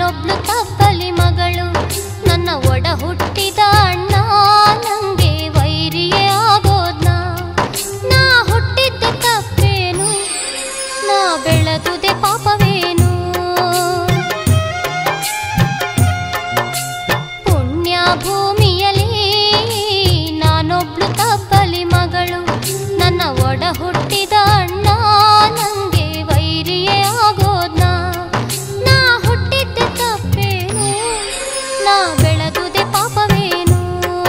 ನಾನೊಬ್ಳು ತಬ್ಬಲಿ ಮಗಳು ನನ್ನ ಒಡ ಹುಟ್ಟಿದ ಅಣ್ಣ ನಂಗೆ ವೈರಿಯೇ ಆಗೋದ್ನ ನಾ ಹುಟ್ಟಿದ್ದೆ ತಪ್ಪೇನು ನಾ ಬೆಳೆದುದೆ ಪಾಪವೇನು ಪುಣ್ಯ ಭೂಮಿಯಲ್ಲಿ ನಾನೊಬ್ಳು ತಬ್ಬಲಿ ಮಗಳು ನನ್ನ ಒಡ ಹುಟ್ಟಿದ ಅಣ್ಣ ನಂಗೆ ವೈರಿಯೇ ಆಗೋದ್ನ ನಾ ಹುಟ್ಟಿದ್ದೆ ತಪ್ಪೇನು ನಾ ಬೆಳೆದುದೆ ಪಾಪವೇನು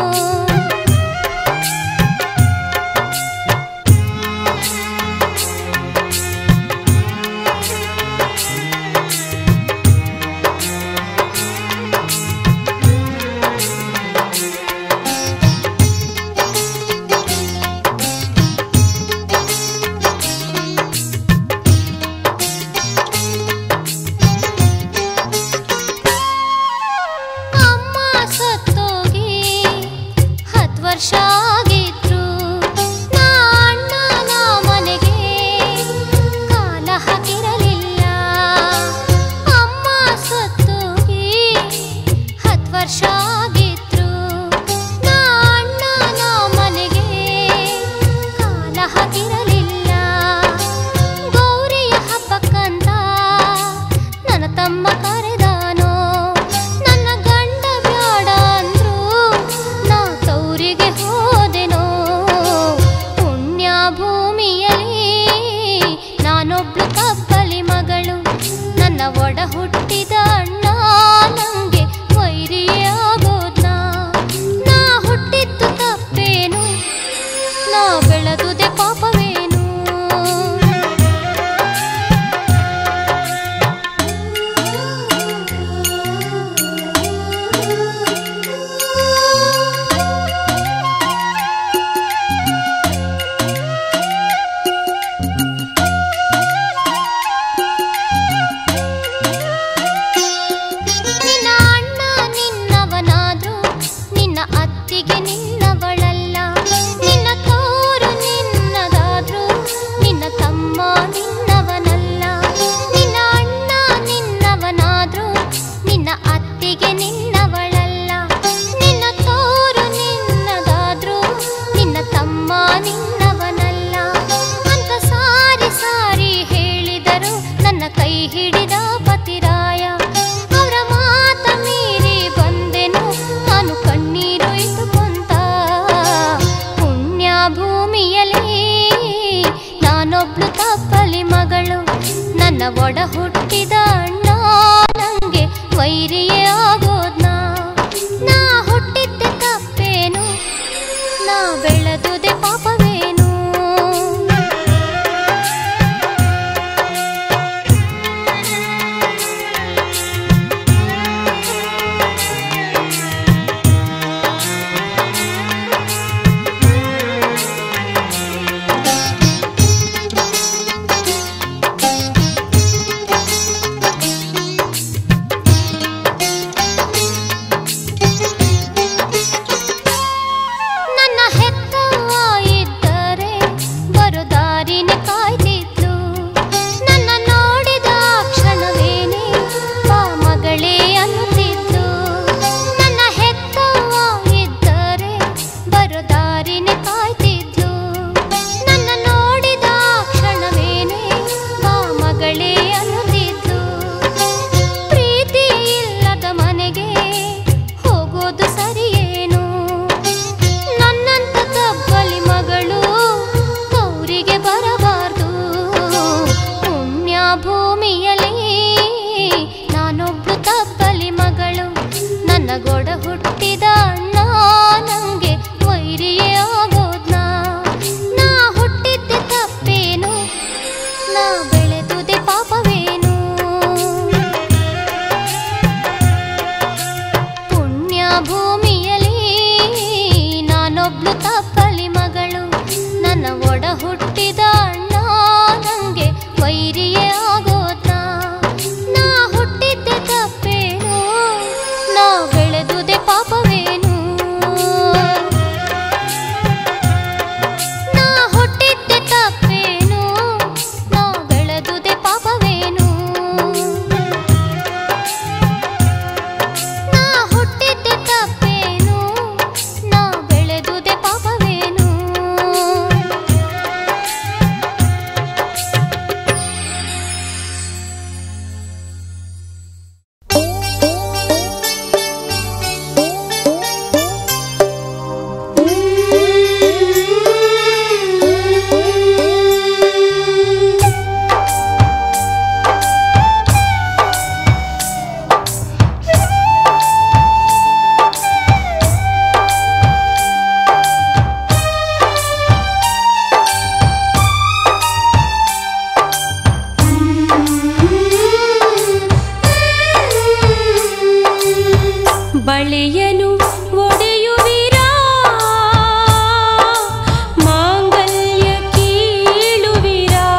ಅಮ್ಮ ಸತ್ತೋಗಿ ಹತ್ತು ವರ್ಷ ಆಗಿದ್ರು ನಾ ಅಣ್ಣನ ಮನೆಗೆ ಕಾಲ ಹಾಕಿರಲಿಲ್ಲ ಅಮ್ಮ ಸತ್ತೋಗಿ ಹತ್ತು ವರ್ಷ ಆಗಿದ್ರು ನಾ ಅಣ್ಣನ ಮನೆಗೆ ಕಾಲ ಹಾಕಿರಲಿಲ್ಲ ಗೌರಿಯ ಹಬ್ಬಕ್ಕಂತ ನನ್ನ ತಮ್ಮ ಕರೆದಾನೋ ನನ್ನ ಗಂಡ ಬ್ಯಾಡ ಅಂದ್ರು ನಾ ತೌರಿಗೆ ಹೋದೆನೋ ಪುಣ್ಯ ಭೂಮಿಯಲ್ಲಿ ನಾನೊಬ್ಳು ಕಬ್ಬಲಿ ಮಗಳು ನನ್ನ ಒಡ ಹುಟ್ಟಿದ ಅಣ್ಣ ನಂಗೆ ವೈರಿಯೇ ಆಗೋದ್ನ ನಾ ಹುಟ್ಟಿದ್ದು ತಪ್ಪೇನು ನಾ ಬೆಳೆದುದೆ ಪಾಪವೇನು ನಿನ್ನ ಅಣ್ಣ ನಿನ್ನವನಾದ್ರು ನಿನ್ನ ಅತ್ತಿಗೆ ನಿನ್ನವಳಲ್ಲ ನಿನ್ನ ತೋರು ನಿನ್ನದಾದ್ರು ನಿನ್ನ ತಮ್ಮ ನಿನ್ನವನಲ್ಲ ನಿನ್ನ ಅಣ್ಣ ನಿನ್ನವನಾದ್ರು ನಿನ್ನ ಅತ್ತಿಗೆ ನಿನ್ನವಳಲ್ಲ ನಿನ್ನ ತೋರು ನಿನ್ನದಾದ್ರು ನಿನ್ನ ತಮ್ಮ ನಿನ್ನವನಲ್ಲ ಅಂತ ಸಾರಿ ಸಾರಿ ಹೇಳಿದರು ನನ್ನ ಕೈ ಹಿಡಿದ ಪತಿರಾಯ ಅವರ ಮಾತ ಮೀರಿ ಬಂದೆನು ನಾನು ಕಣ್ಣೀರು ಇಟ್ಟುಕೊಂತ ಪುಣ್ಯ ಭೂಮಿಯಲ್ಲಿ ನಾನೊಬ್ಳು ತಪ್ಪಲಿ ಮಗಳು ನನ್ನ ಒಡ ಹುಟ್ಟಿದ ಅಣ್ಣ ನಂಗೆ ವೈರಿಯೇ ಆಗೋದ್ನ ನಾ ಹುಟ್ಟಿದ್ದೆ ತಪ್ಪೇನು ನಾ ಬೆಳೆದುದೆ ಪಾಪವೇನು ನನ್ನ ಹೆತ್ತವ್ವ ಇದ್ದರೆ ಬರೋ ದಾರಿನೆ ಕಾಯ್ತಿದ್ಲು ನನ್ನ ನೋಡಿದ ಕ್ಷಣವೇನೆ ಬಾ ಮಗಳೇ ಅನ್ನುತ್ತಿದ್ಲು ನನ್ನ ಹೆತ್ತವ್ವ ಇದ್ದರೆ ಬರೋ ದಾರಿನೆ ಕಾಯ್ತಿದ್ಲು ನನ್ನ ನೋಡಿದ ಕ್ಷಣವೇನೆ ಬಾ ಮಗಳೇ ಅನ್ನುತ್ತಿದ್ಲು ಪ್ರೀತಿ ಇಲ್ಲದ ಮನೆಗೆ ಹೋಗೋದು ಸರಿಯೇನು ನನ್ನಂತ ತಬ್ಬಲಿ ಮಗಳು ಗೌರಿಗೆ ಬರಬಾರ್ದು ಪುಣ್ಯ ಭೂಮಿಯಲ್ಲಿ ನಾನೊಬ್ಳು ತಬ್ಬಲಿ ಮಗಳು ನನ್ನ ಗೊಡ ಹುಟ್ಟಿದ ಅಣ್ಣ ನಂಗೆ ವೈರಿಯೇ ಆಗೋದ್ನ ನಾ ಹುಟ್ಟಿದ್ದೆ ತಪ್ಪೇನು ನಾ ಬೆಳೆದುದೆ ಪಾಪವೇನು ಪುಣ್ಯ ಭೂಮಿಯಲ್ಲಿ ನಾನೊಬ್ಳು ತಪ್ಪಲಿ ಮಗಳು ನನ್ನ ಒಡ ಹುಟ್ಟಿದ ಅಣ್ಣ ನಂಗೆ ವೈರಿಯೇ ಆಗೋದ್ನ ನಾ ಹುಟ್ಟಿದ್ದೆ ತಪ್ಪೇನು ಬಳೆಯನು ಒಡೆಯುವಿರಾ ಮಾಂಗಲ್ಯ ಕೀಳುವಿರಾ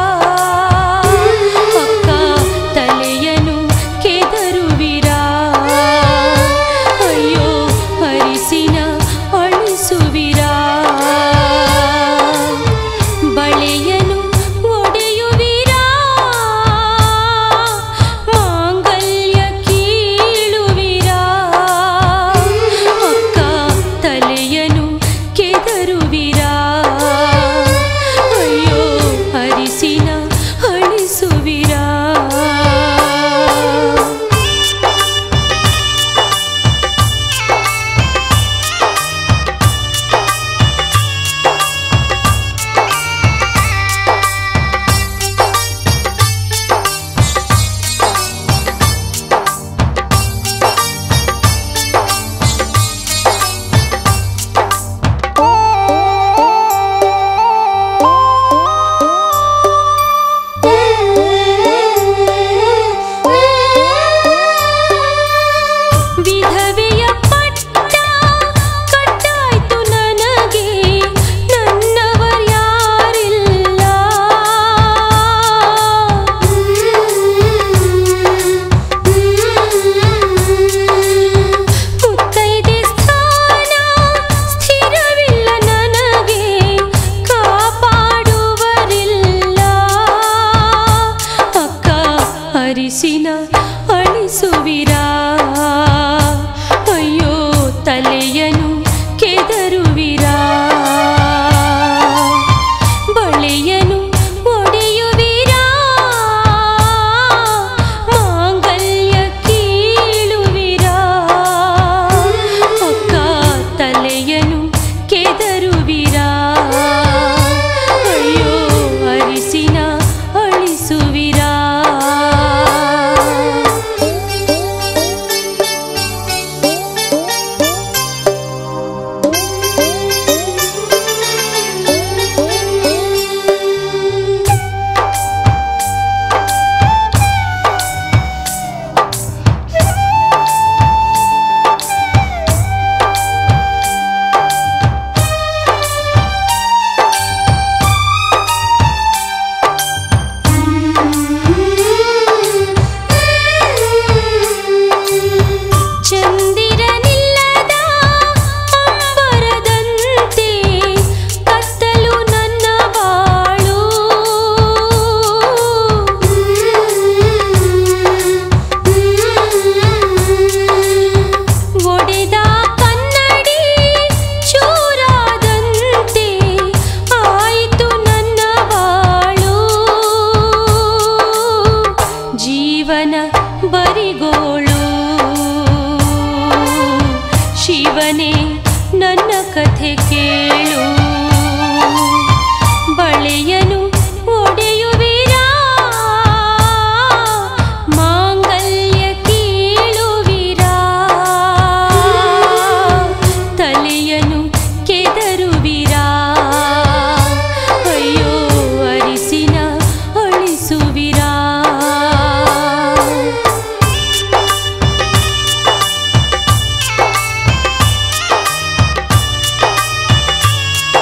ಅಕ್ಕ ತಲೆಯನು ಕೆದರುವಿರಾ ಅಯ್ಯೋ ಹರಿಸಿನ ಅಳಿಸುವಿರಾ ಬಳೆಯನು ಒಡೆಯುವಿರಾ ಮಾಂಗಲ್ಯ ಕೀಳುವಿರಾ ಅಕ್ಕ ತಲೆಯನು ಕೆದರುವಿರಾ ಅಯ್ಯೋ ಹರಿಸಿನ ಅಳಿಸುವಿರಾ ವಿಧವೆಯ ಪಟ್ಟ ಕಟ್ಟಾಯ್ತು ನನಗೆ ನನ್ನವರ್ಯಾರಿಲ್ಲ ಮುತ್ತೈದೆ ಸ್ಥಾನ ಸ್ಥಿರವಿಲ್ಲ ನನಗೆ ಕಾಪಾಡುವರಿಲ್ಲ ಅಕ್ಕ ಹರಿಸಿನ ಅಳಿಸುವಿರಾ ಅಯ್ಯೋ ತಲೆಯನು ಕೆದರುವಿರಾ ಬಳೆಯನು ಒಡೆಯುವಿರಾ ಮಾಂಗಲ್ಯ ಕೀಳುವಿರಾ ಅಕ್ಕ ತಲೆಯನು ಕೆದರುವಿರಾ ಅಯ್ಯೋ ಅರಿಸಿನ ಅಳಿಸುವಿರಾ ಚಂದಿರನಿಲ್ಲದ ಅಂಬರದಂತೆ ಕತ್ತಲು ನನ್ನ ಬಾಳು ಒಡೆದ ಕನ್ನಡಿ ಚೂರಾದಂತೆ ಆಯಿತು ನನ್ನ ಬಾಳು ಜೀವನ ಬರಿಗೋಳು ಶಿವನೇ ನನ್ನ ಕಥೆ ಕೇಳು ಬಳೆಯನು ಒಡೆಯುವಿರಾ ಮಾಂಗಲ್ಯ ಕೀಳುವಿರಾ ತಲೆಯನು ಕೆದರುವಿರಾ ಅಯ್ಯೋ ಅರಿಸಿನ ಅಳಿಸುವಿರಾ ಆ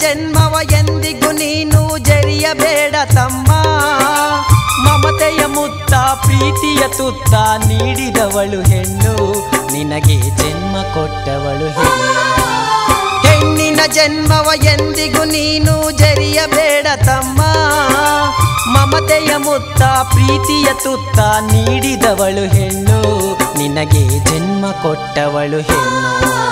ಜನ್ಮವ ಎಂದಿಗೂ ನೀನು ಜರಿಯಬೇಡ ತಮ್ಮ ಮಮತೆಯ ಮುತ್ತ ಪ್ರೀತಿಯ ತುತ್ತ ನೀಡಿದವಳು ಹೆಣ್ಣು ನಿನಗೆ ಜನ್ಮ ಕೊಟ್ಟವಳು ಹೆಣ್ಣು ಹೆಣ್ಣಿನ ಜನ್ಮವ ಎಂದಿಗೂ ನೀನು ಜರಿಯಬೇಡ ತಮ್ಮ ಮಮತೆಯ ಮುತ್ತ ಪ್ರೀತಿಯ ತುತ್ತ ನೀಡಿದವಳು ಹೆಣ್ಣು ನಿನಗೆ ಜನ್ಮ ಕೊಟ್ಟವಳು ಹೆಣ್ಣು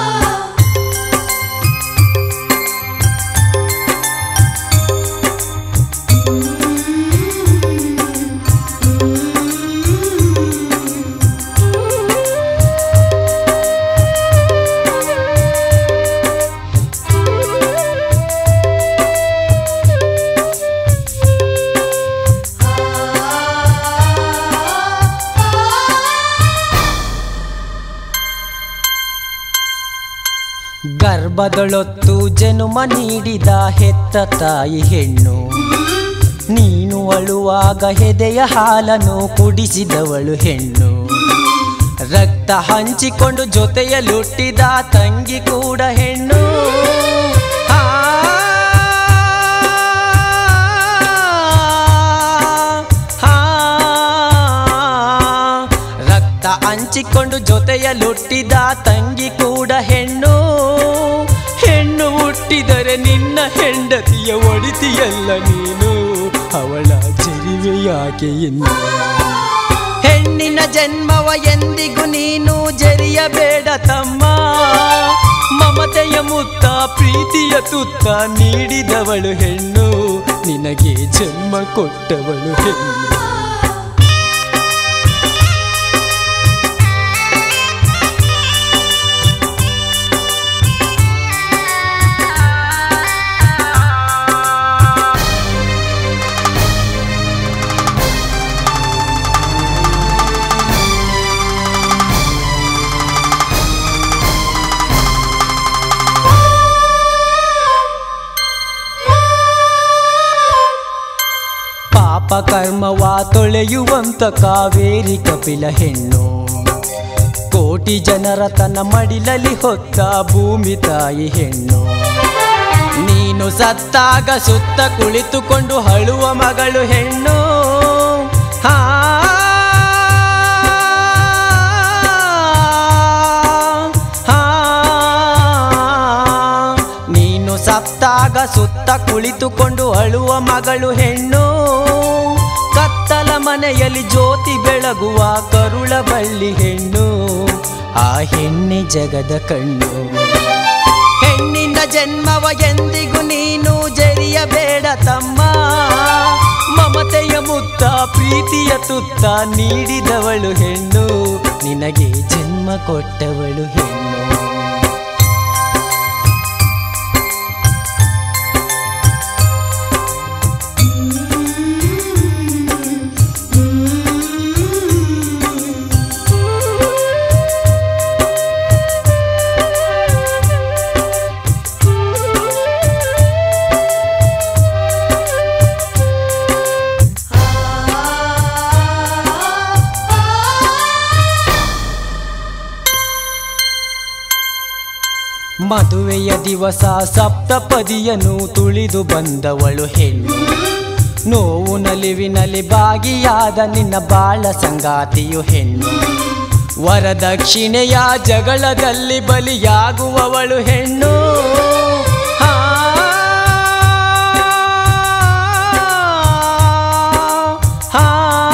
ಗರ್ಭದೊಳೊತ್ತು ಜನುಮ ನೀಡಿದ ಹೆತ್ತ ತಾಯಿ ಹೆಣ್ಣು ನೀನು ಅಳುವಾಗ ಹೆದೆಯ ಹಾಲನ್ನು ಕುಡಿಸಿದವಳು ಹೆಣ್ಣು ರಕ್ತ ಹಂಚಿಕೊಂಡು ಜೊತೆಯಲ್ಲುಟ್ಟಿದ ತಂಗಿ ಕೂಡ ಹೆಣ್ಣು ಆ, ಆ, ರಕ್ತ ಹಂಚಿಕೊಂಡು ಜೊತೆಯಲ್ಲುಟ್ಟಿದ ತಂಗಿ ಕೂಡ ಹೆಣ್ಣು ಹೆಣ್ಣು ಹುಟ್ಟಿದರೆ ನಿನ್ನ ಹೆಂಡತಿಯ ಒಡಿತಿಯಲ್ಲ ನೀನು ಅವಳ ಜರಿವೆ ಯಾಕೆ ಇನ್ನು ಹೆಣ್ಣಿನ ಜನ್ಮವ ಎಂದಿಗೂ ನೀನು ಜರಿಯಬೇಡ ತಮ್ಮ ಮಮತೆಯ ಮುತ್ತ ಪ್ರೀತಿಯ ತುತ್ತ ನೀಡಿದವಳು ಹೆಣ್ಣು ನಿನಗೆ ಜನ್ಮ ಕೊಟ್ಟವಳು ಹೆಣ್ಣು ಪಾಪ ಕರ್ಮವ ತೊಳೆಯುವಂತ ಕಾವೇರಿ ಕಪಿಲ ಹೆಣ್ಣು ಕೋಟಿ ಜನರ ತನ್ನ ಮಡಿಲಲ್ಲಿ ಹೊತ್ತ ಭೂಮಿ ತಾಯಿ ಹೆಣ್ಣು ನೀನು ಸತ್ತಾಗ ಸುತ್ತ ಕುಳಿತುಕೊಂಡು ಅಳುವ ಮಗಳು ಹೆಣ್ಣು ಹಾ ಹಾ. ನೀನು ಸತ್ತಾಗ ಸುತ್ತ ಕುಳಿತುಕೊಂಡು ಅಳುವ ಮಗಳು ಹೆಣ್ಣು ಕತ್ತಲ ಮನೆಯಲ್ಲಿ ಜ್ಯೋತಿ ಬೆಳಗುವ ಕರುಳ ಬಳ್ಳಿ ಹೆಣ್ಣು ಆ ಹೆಣ್ಣೆ ಜಗದ ಕಣ್ಣು ಹೆಣ್ಣಿನ ಜನ್ಮವ ಎಂದಿಗೂ ನೀನು ಜರಿಯಬೇಡ ತಮ್ಮ ಮಮತೆಯ ಮುತ್ತ ಪ್ರೀತಿಯ ತುತ್ತ ನೀಡಿದವಳು ಹೆಣ್ಣು ನಿನಗೆ ಜನ್ಮ ಕೊಟ್ಟವಳು ಹೆಣ್ಣು ಮದುವೆಯ ದಿವಸ ಸಪ್ತಪದಿಯನ್ನು ತುಳಿದು ಬಂದವಳು ಹೆಣ್ಣು ನೋವು ನಲಿವಿನಲ್ಲಿ ಭಾಗಿಯಾದ ನಿನ್ನ ಬಾಳ ಸಂಗಾತಿಯು ಹೆಣ್ಣು ವರದಕ್ಷಿಣೆಯ ಜಗಳದಲ್ಲಿ ಬಲಿಯಾಗುವವಳು ಹೆಣ್ಣು ಹಾ. ಹಾ.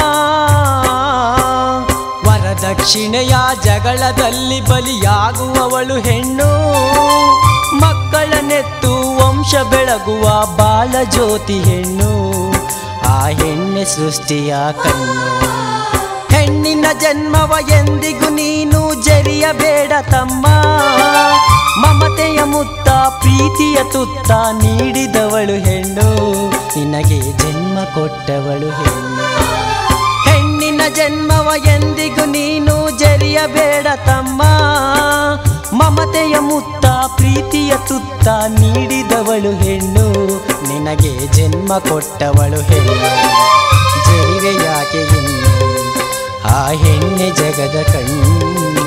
ವರದಕ್ಷಿಣೆಯ ಜಗಳದಲ್ಲಿ ಬಲಿಯಾಗುವವಳು ಹೆಣ್ಣು ಮಕ್ಕಳ ನೆತ್ತು ವಂಶ ಬೆಳಗುವ ಬಾಳ ಜ್ಯೋತಿ ಹೆಣ್ಣು ಆ ಹೆಣ್ಣೆ ಸೃಷ್ಟಿಯ ಕಣ್ಣು ಹೆಣ್ಣಿನ ಜನ್ಮವ ಎಂದಿಗೂ ನೀನು ಜರಿಯಬೇಡ ತಮ್ಮ ಮಮತೆಯ ಮುತ್ತ ಪ್ರೀತಿಯ ತುತ್ತ ನೀಡಿದವಳು ಹೆಣ್ಣು ನಿನಗೆ ಜನ್ಮ ಕೊಟ್ಟವಳು ಹೆಣ್ಣು ಹೆಣ್ಣಿನ ಜನ್ಮವ ಎಂದಿಗೂ ನೀನು ಜರಿಯಬೇಡ ತಮ್ಮ ಮಮತೆಯ ಮುತ್ತ ಪ್ರೀತಿಯ ತುತ್ತ ನೀಡಿದವಳು ಹೆಣ್ಣು ನಿನಗೆ ಜನ್ಮ ಕೊಟ್ಟವಳು ಹೆಣ್ಣು ಜರಿವೆ ಯಾಕೆ ಇನ್ನು ಆ ಹೆಣ್ಣೆ ಜಗದ ಕಣ್ಣು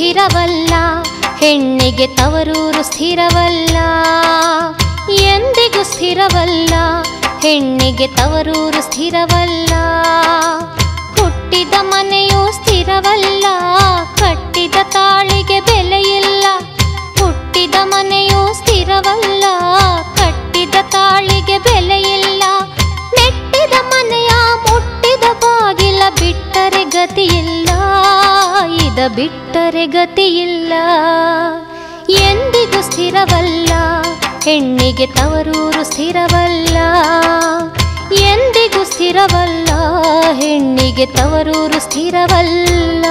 ಸ್ಥಿರವಲ್ಲ ಹೆಣ್ಣಿಗೆ ತವರೂರು ಸ್ಥಿರವಲ್ಲ ಎಂದಿಗೂ ಸ್ಥಿರವಲ್ಲ ಹೆಣ್ಣಿಗೆ ತವರೂರು ಸ್ಥಿರವಲ್ಲ ಹುಟ್ಟಿದ ಮನೆಯೂ ಸ್ಥಿರವಲ್ಲ ಕಟ್ಟಿದ ತಾಳಿಗೆ ಬೆಲೆಯಿಲ್ಲ ಹುಟ್ಟಿದ ಮನೆಯೂ ಸ್ಥಿರವಲ್ಲ ಕಟ್ಟಿದ ತಾಳಿಗೆ ಬೆಲೆಯಿಲ್ಲ ನೆಟ್ಟಿದ ಮನೆಯ ಮುಟ್ಟಿದ ಬಾಗಿಲ ಬಿಟ್ಟರೆ ಗತಿಯಿಲ್ಲ ಇದ ಬಿಟ್ಟರೆ ಗತಿಯಿಲ್ಲ ಎಂದಿಗೂ ಸ್ಥಿರವಲ್ಲ ಹೆಣ್ಣಿಗೆ ತವರೂರು ಸ್ಥಿರವಲ್ಲ ಎಂದಿಗೂ ಸ್ಥಿರವಲ್ಲ ಹೆಣ್ಣಿಗೆ ತವರೂರು ಸ್ಥಿರವಲ್ಲ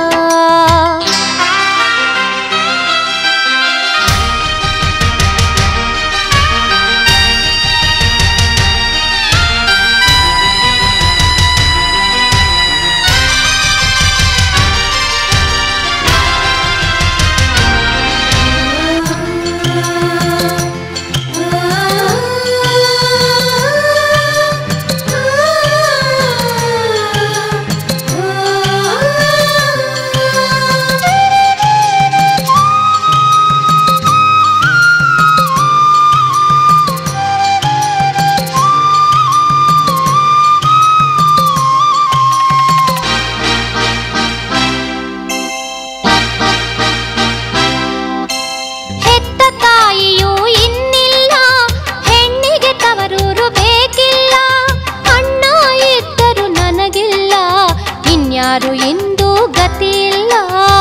ಹೆತ್ತ ತಾಯಿಯೂ ಇನ್ನಿಲ್ಲ ಹೆಣ್ಣಿಗೆ ತವರೂರು ಬೇಕಿಲ್ಲ ಅಣ್ಣ ಇದ್ದರು ನನಗಿಲ್ಲ ಇನ್ಯಾರು ಇಂದು ಗತಿಯಿಲ್ಲ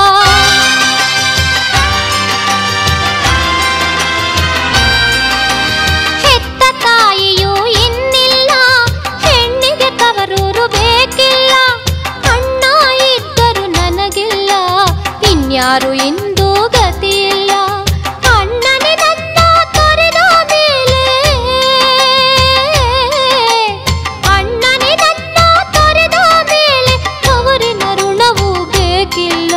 ಹೆತ್ತ ತಾಯಿಯೂ ಇನ್ನಿಲ್ಲ ಹೆಣ್ಣಿಗೆ ತವರೂರು ಬೇಕಿಲ್ಲ ಅಣ್ಣ ಇದ್ದರು ನನಗಿಲ್ಲ ಇನ್ಯಾರು ಇಂದು ಗತಿಯಿಲ್ಲ ಅಣ್ಣನೇ ನನ್ನ ತೊರೆದ ಮೇಲೆ ಅಣ್ಣನೇ ನನ್ನ ತೊರೆದ ಮೇಲೆ ಅವರಿನ ಋಣವೂ ಬೇಕಿಲ್ಲ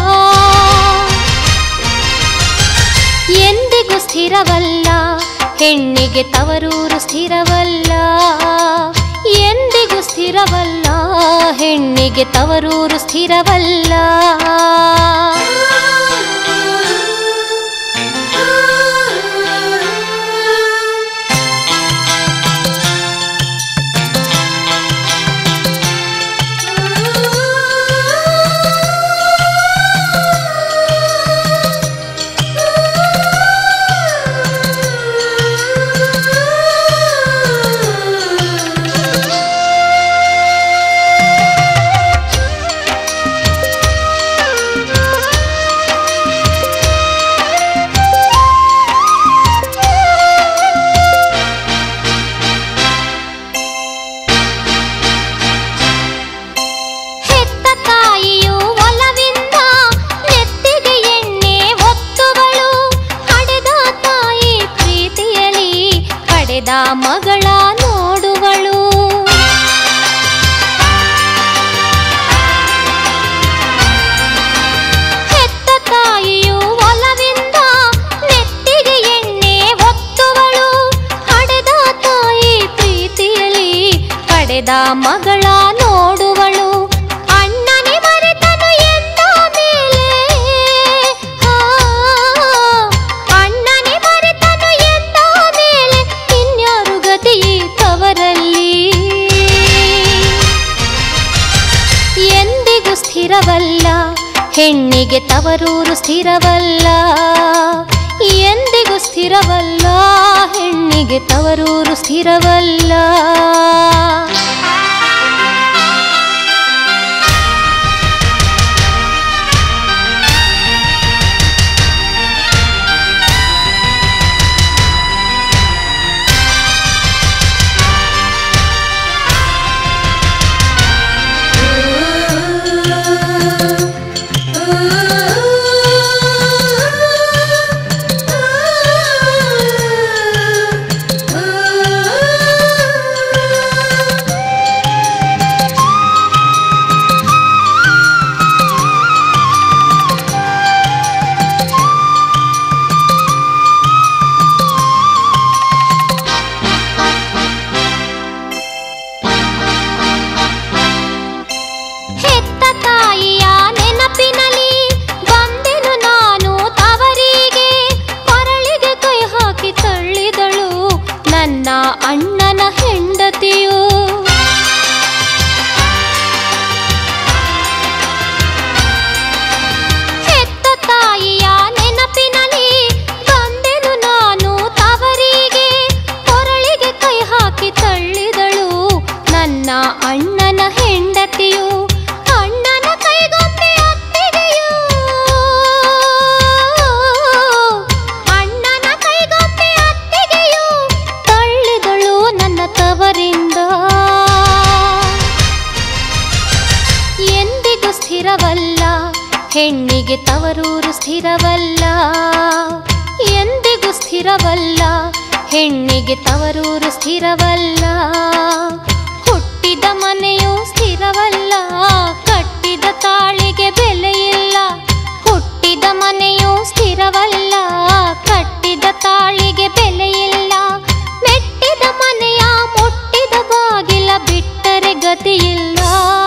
ಎಂದಿಗೂ ಸ್ಥಿರವಲ್ಲ ಹೆಣ್ಣಿಗೆ ತವರೂರು ಸ್ಥಿರವಲ್ಲ ಎಂದಿಗೂ ಸ್ಥಿರವಲ್ಲ ಹೆಣ್ಣಿಗೆ ತವರೂರು ಸ್ಥಿರವಲ್ಲ ಹೆತ್ತ ತಾಯಿಯು ಒಲವಿಂದ ನೆತ್ತಿಗೆ ಎಣ್ಣೆ ಒತ್ತುವಳು ಹಡೆದ ತಾಯಿ ಪ್ರೀತಿಯಲಿ ಪಡೆದ ಮಗಳ ನೋಡುವಳು ಹೆತ್ತ ತಾಯಿಯು ಒಲವಿಂದ ನೆತ್ತಿಗೆ ಎಣ್ಣೆ ಒತ್ತುವಳು ಹಡೆದ ತಾಯಿ ಪ್ರೀತಿಯಲಿ ಪಡೆದ ಮಗಳ ನೋಡುವಳು ಅಣ್ಣನೇ ಮರೆತನು ಎಂದ ಮೇಲೆ ಆ, ಅಣ್ಣನೇ ಮರೆತನು ಎಂದ ಮೇಲೆ ಇನ್ಯಾರು ಗತಿ ತವರಲ್ಲಿ ಎಂದಿಗೂ ಸ್ಥಿರವಲ್ಲ ಹೆಣ್ಣಿಗೆ ತವರೂರು ಸ್ಥಿರವಲ್ಲ ಎಂದಿಗೂ ಸ್ಥಿರವಲ್ಲ ಹೆಣ್ಣಿಗೆ ತವರೂರು ಸ್ಥಿರವಲ್ಲ ಆ ಹೆಣ್ಣಿಗೆ ತವರೂರು ಸ್ಥಿರವಲ್ಲ ಎಂದಿಗೂ ಸ್ಥಿರವಲ್ಲ ಹೆಣ್ಣಿಗೆ ತವರೂರು ಸ್ಥಿರವಲ್ಲ ಹುಟ್ಟಿದ ಮನೆಯೂ ಸ್ಥಿರವಲ್ಲ ಕಟ್ಟಿದ ತಾಳಿಗೆ ಬೆಲೆಯಿಲ್ಲ ಹುಟ್ಟಿದ ಮನೆಯೂ ಸ್ಥಿರವಲ್ಲ ಕಟ್ಟಿದ ತಾಳಿಗೆ ಬೆಲೆಯಿಲ್ಲ ಮೆಟ್ಟಿದ ಮನೆಯ ಮುಟ್ಟಿದ ಬಾಗಿಲ ಬಿಟ್ಟರೆ ಗತಿಯಿಲ್ಲ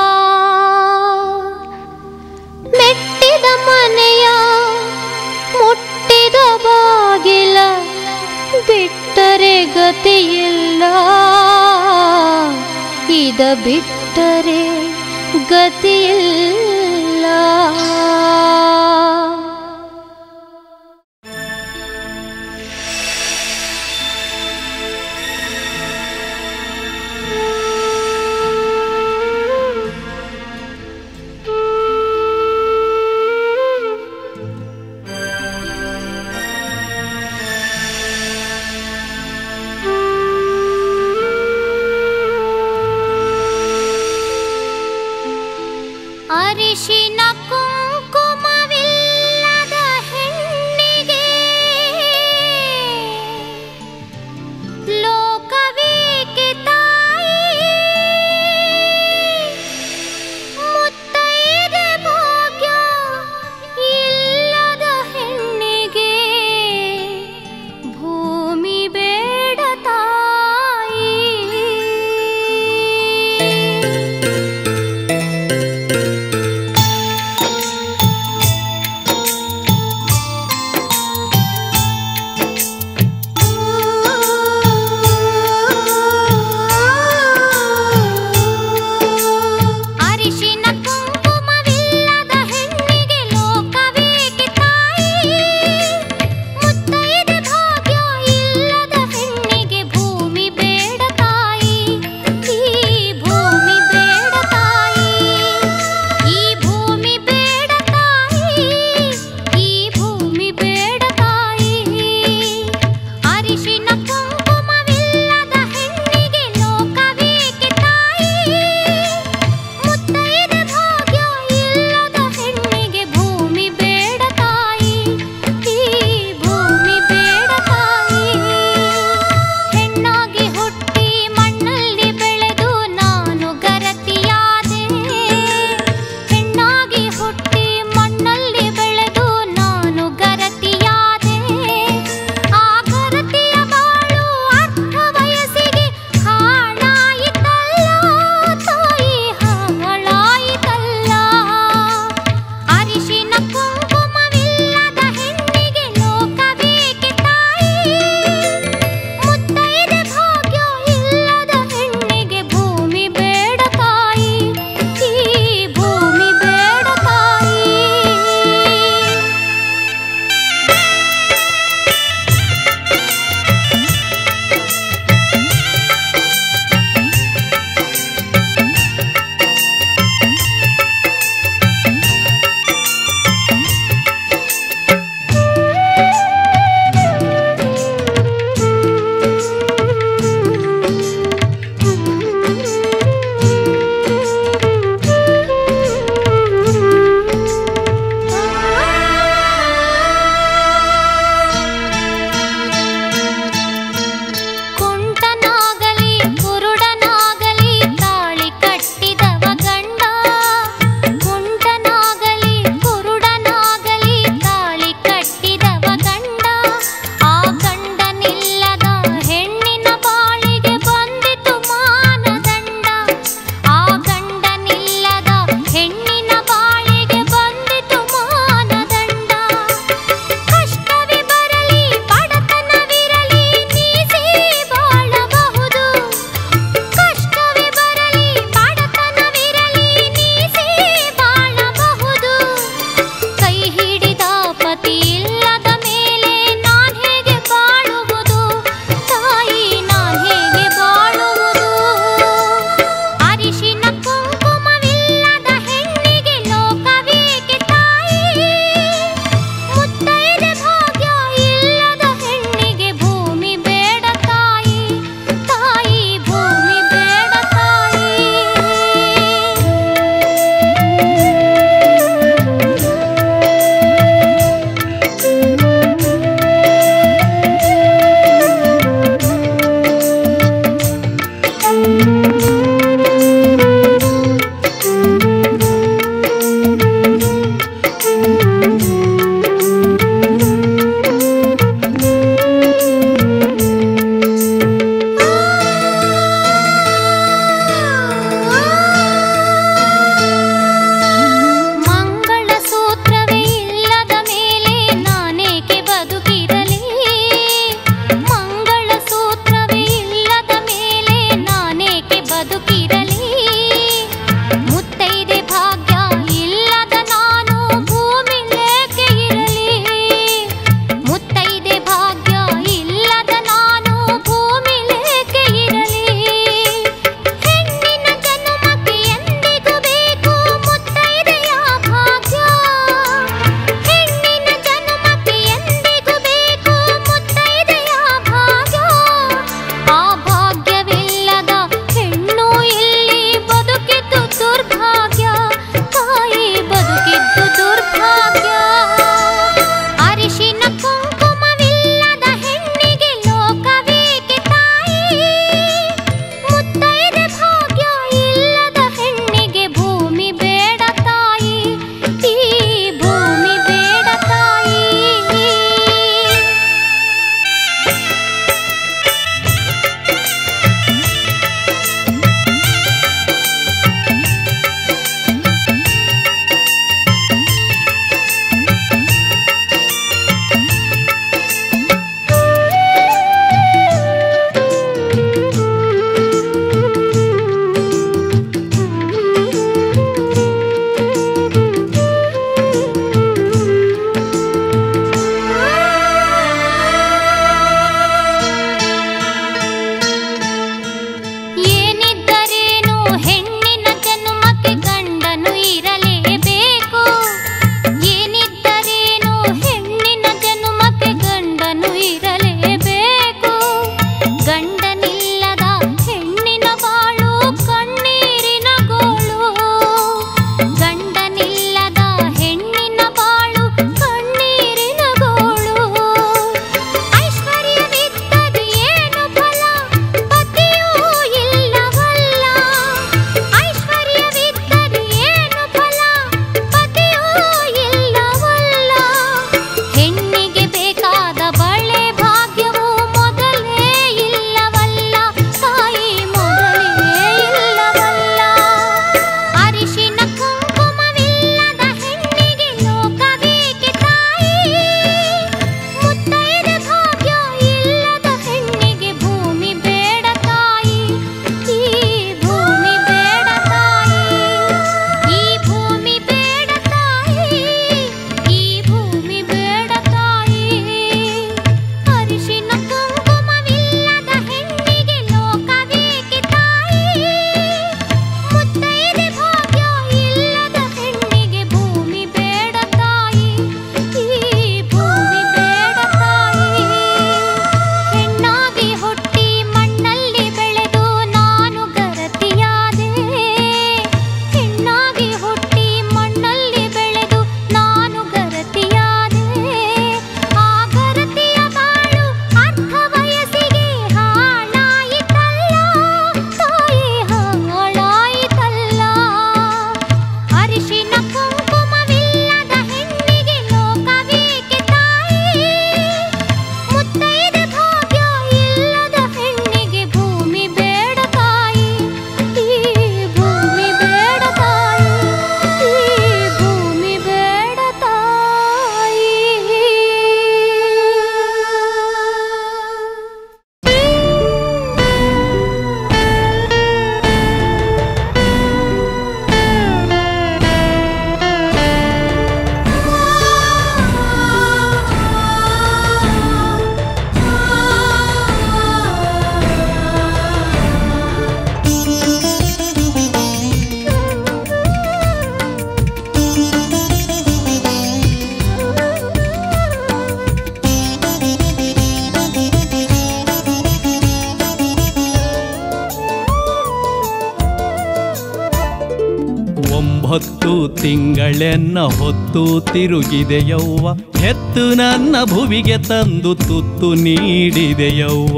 ಮೆಟ್ಟಿದ ಮನೆಯ ಮುಟ್ಟಿದ ಬಾಗಿಲ ಬಿಟ್ಟರೆ ಗತಿಯಿಲ್ಲ ಇದ ಬಿಟ್ಟರೆ ಗತಿಯಿಲ್ಲ ಅರಿಶಿನ ಕುಂಕುಮವಿಲ್ಲ ಒಂಬತ್ತು ತಿಂಗಳೆನ್ನ ಹೊತ್ತು ತಿರುಗಿದೆಯವ್ವ ಹೆತ್ತು ನನ್ನ ಭುವಿಗೆ ತಂದು ತುತ್ತು ನೀಡಿದೆಯವ್ವ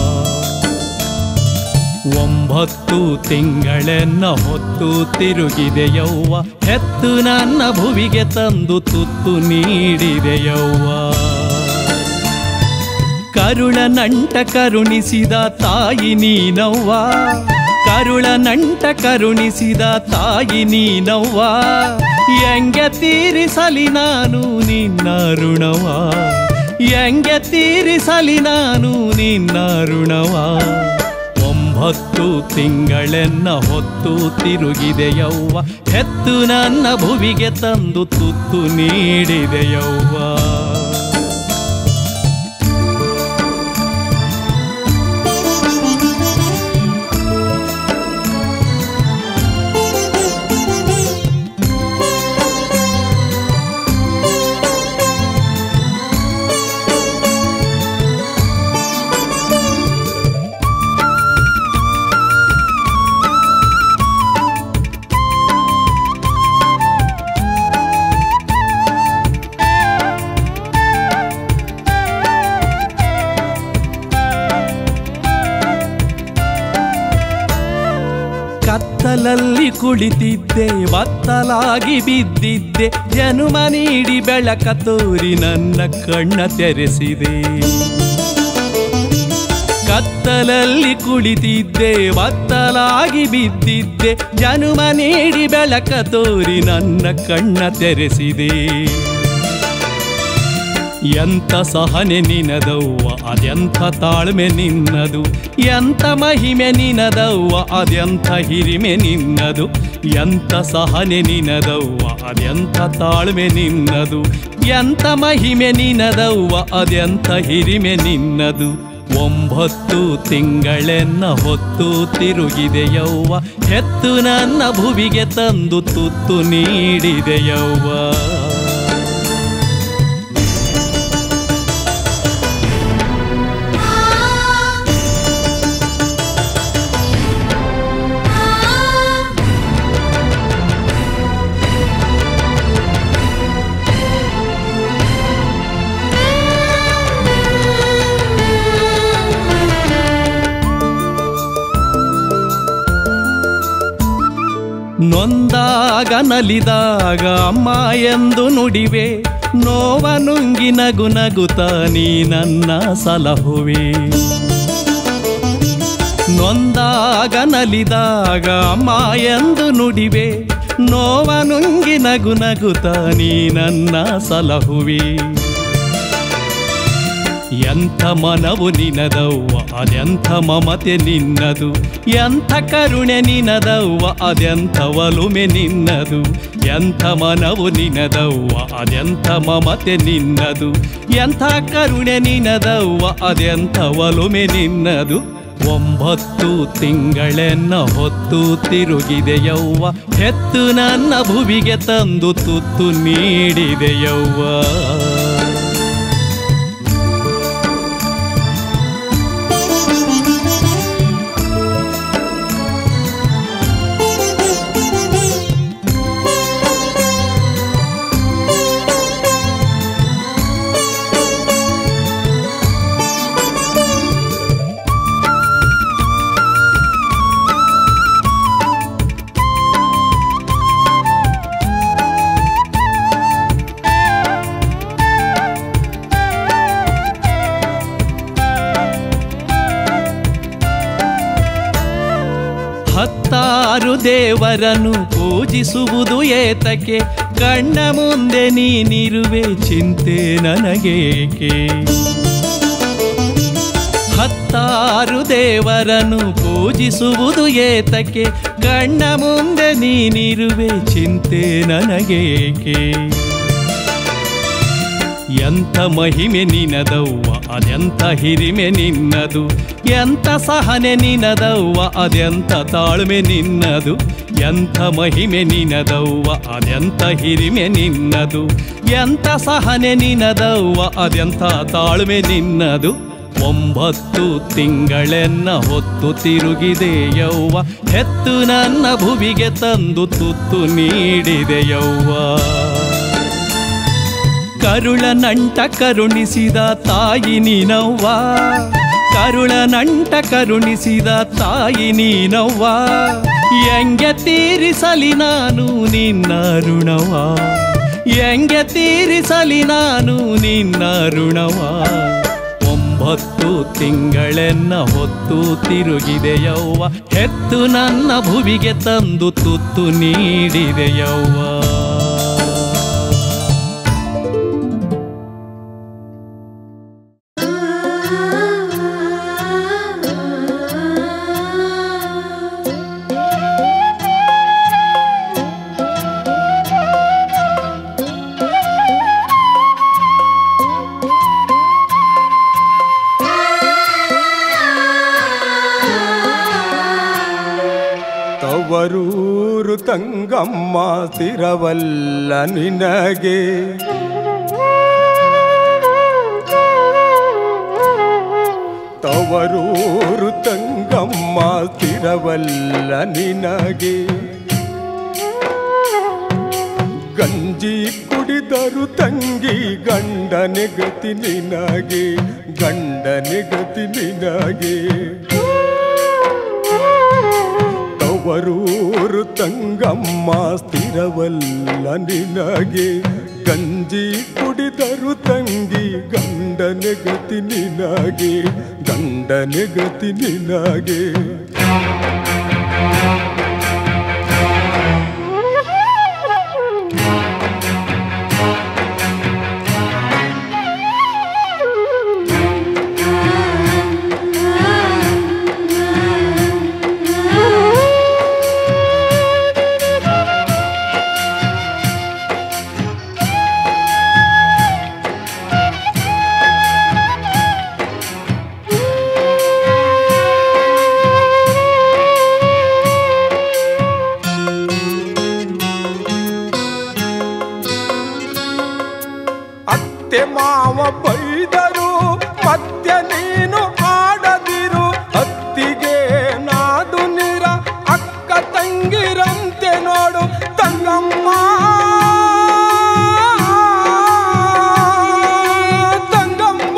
ಒಂಬತ್ತು ತಿಂಗಳೆನ್ನ ಹೊತ್ತು ತಿರುಗಿದೆಯವ್ವ ಹೆತ್ತು ನನ್ನ ಭುವಿಗೆ ತಂದು ತುತ್ತು ನೀಡಿದೆಯವ್ವ ಕರುಳ ನಂಟ ಕರುಣಿಸಿದ ತಾಯಿ ನೀನವ್ವ ಕರುಳ ನಂಟ ಕರುಣಿಸಿದ ತಾಯಿ ನೀನವ್ವ ಎಂಗೆ ತೀರಿಸಲಿ ನಾನು ನಿನ್ನ ಋಣವ ಎಂಗೆ ತೀರಿಸಲಿ ನಾನು ನಿನ್ನ ಋಣವ ಒಂಬತ್ತು ತಿಂಗಳೆನ್ನ ಹೊತ್ತು ತಿರುಗಿದೆಯವ್ವ ಹೆತ್ತು ನನ್ನ ಭುವಿಗೆ ತಂದು ತುತ್ತು ನೀಡಿದೆಯವ್ವ ಕತ್ತಲಲ್ಲಿ ಕುಳಿತಿದ್ದೆ ಒತ್ತಲಾಗಿ ಬಿದ್ದಿದ್ದೆ ಜನುಮ ನೀಡಿ ಬೆಳಕ ತೋರಿ ನನ್ನ ಕಣ್ಣ ತೆರೆಸಿದೆ ಕತ್ತಲಲ್ಲಿ ಕುಳಿತಿದ್ದೆ ಒತ್ತಲಾಗಿ ಬಿದ್ದಿದ್ದೆ ಜನುಮ ನೀಡಿ ಬೆಳಕ ತೋರಿ ನನ್ನ ಕಣ್ಣ ತೆರೆಸಿದೆ ಎಂಥ ಸಹನೆ ನಿನದವ್ವ ಅದೆಂಥ ತಾಳ್ಮೆ ನಿನ್ನದು ಎಂಥ ಮಹಿಮೆ ನಿನದವ್ವ ಅದೆಂಥ ಹಿರಿಮೆ ನಿನ್ನದು ಎಂಥ ಸಹನೆ ನಿನದವ್ವ ಅದೆಂಥ ತಾಳ್ಮೆ ನಿನ್ನದು ಎಂಥ ಮಹಿಮೆ ನಿನದವ್ವ ಅದೆಂಥ ಹಿರಿಮೆ ನಿನ್ನದು ಒಂಬತ್ತು ತಿಂಗಳೆನ್ನ ಹೊತ್ತು ತಿರುಗಿದೆಯವ್ವ ಹೆತ್ತು ನನ್ನ ಭುವಿಗೆ ತಂದು ತುತ್ತು ನೀಡಿದೆಯವ್ವ ನೊಂದಾಗ ನಲಿದಾಗ ಅಮ್ಮ ಎಂದು ನುಡಿವೆ ನೋವ ನುಂಗಿ ನಗು ನಗುತ್ತ ನೀ ನನ್ನ ಸಲಹುವೆ ನೊಂದಾಗ ನಲಿದಾಗ ಅಮ್ಮ ಎಂದು ನುಡಿವೆ ನೋವ ನುಂಗಿ ನಗು ನಗುತ್ತ ನೀ ನನ್ನ ಸಲಹುವೆ ಎಂಥ ಮನವು ನಿನದವ್ವ ಅದೆಂಥ ಮಮತೆ ನಿನ್ನದು ಎಂಥ ಕರುಣೆ ನಿನದವ್ವ ಅದೆಂಥ ಒಲುಮೆ ನಿನ್ನದು ಎಂಥ ಮನವು ನಿನದವ್ವ ಅದೆಂಥ ಮಮತೆ ನಿನ್ನದು ಎಂಥ ಕರುಣೆ ನಿನದವ್ವ ಅದೆಂಥ ಒಲುಮೆ ನಿನ್ನದು ಒಂಬತ್ತು ತಿಂಗಳೆನ್ನ ಹೊತ್ತು ತಿರುಗಿದೆಯವ್ವ ಹೆತ್ತು ನನ್ನ ಭುವಿಗೆ ತಂದು ತುತ್ತು ನೀಡಿದೆಯವ್ವ ಹತ್ತಾರು ದೇವರನ್ನು ಪೂಜಿಸುವುದು ಏತಕ್ಕೆ ಕಣ್ಣ ಮುಂದೆ ನೀನಿರುವೆ ಚಿಂತೆ ನನಗೇಕೆ ಹತ್ತಾರು ದೇವರನ್ನು ಪೂಜಿಸುವುದು ಏತಕ್ಕೆ ಕಣ್ಣ ಮುಂದೆ ನೀನಿರುವೆ ಚಿಂತೆ ನನಗೇಕೆ ಎಂಥ ಮಹಿಮೆ ನಿನದವ್ವ ಅದೆಂಥ ಹಿರಿಮೆ ನಿನ್ನದು ಎಂಥ ಸಹನೆ ನಿನದವ್ವ ಅದೆಂಥ ತಾಳ್ಮೆ ನಿನ್ನದು ಎಂಥ ಮಹಿಮೆ ನಿನದವ್ವ ಅದೆಂಥ ಹಿರಿಮೆ ನಿನ್ನದು ಎಂಥ ಸಹನೆ ನಿನದವ್ವ ಅದೆಂಥ ತಾಳ್ಮೆ ನಿನ್ನದು ಒಂಬತ್ತು ತಿಂಗಳೆನ್ನ ಹೊತ್ತು ತಿರುಗಿದೆ ಯವ್ವ ಹೆತ್ತು ನನ್ನ ಭುವಿಗೆ ತಂದು ತುತ್ತು ನೀಡಿದೆ ಯವ್ವ ಕರುಳ ನಂಟ ಕರುಣಿಸಿದ ತಾಯಿ ನೀನವ್ವ ಕರುಳ ನಂಟ ಕರುಣಿಸಿದ ತಾಯಿ ನೀನವ್ವ ಎಂಗೆ ತೀರಿಸಲಿ ನಾನು ನಿನ್ನ ಋಣವ ಎಂಗೆ ತೀರಿಸಲಿ ನಾನು ನಿನ್ನ ಋಣವ ಒಂಬತ್ತು ತಿಂಗಳೆನ್ನ ಹೊತ್ತು ತಿರುಗಿದೆಯವ್ವ ಹೆತ್ತು ನನ್ನ ಭುವಿಗೆ ತಂದು ತುತ್ತು ನೀಡಿದೆಯವ್ವ ತವರೂರು ತಂಗಮ್ಮ ಸ್ಥಿರವಲ್ಲ ನಿನಗೆ ತವರೂರು ತಂಗಮ್ಮ ಸ್ಥಿರವಲ್ಲ ನಿನಗೆ ಗಂಜಿ ಕುಡಿದರು ತಂಗಿ ಗಂಡನೆ ಗತಿ ನಿನಗೆ ಗಂಡನೆ ಗತಿ ನಿನಗೆ ತವರೂರು ತಂಗಮ್ಮ ಸ್ಥಿರವಲ್ಲ ನಿನಗೆ ಗಂಜಿ ಕುಡಿದರು ತಂಗಿ ಗಂಡನೆ ಗತಿ ನಿನಗೆ ಗಂಡನೆ ಗತಿ ನಿನಗೆ ಅತ್ತೆ ಮಾವ ಬೈದರು ಮಧ್ಯ ನೀನು ಆಡದಿರು ಅತ್ತಿಗೆ ನಾಡು ನೀರ ಅಕ್ಕ ತಂಗಿರಂತೆ ನೋಡು ತಂಗಮ್ಮ ತಂಗಮ್ಮ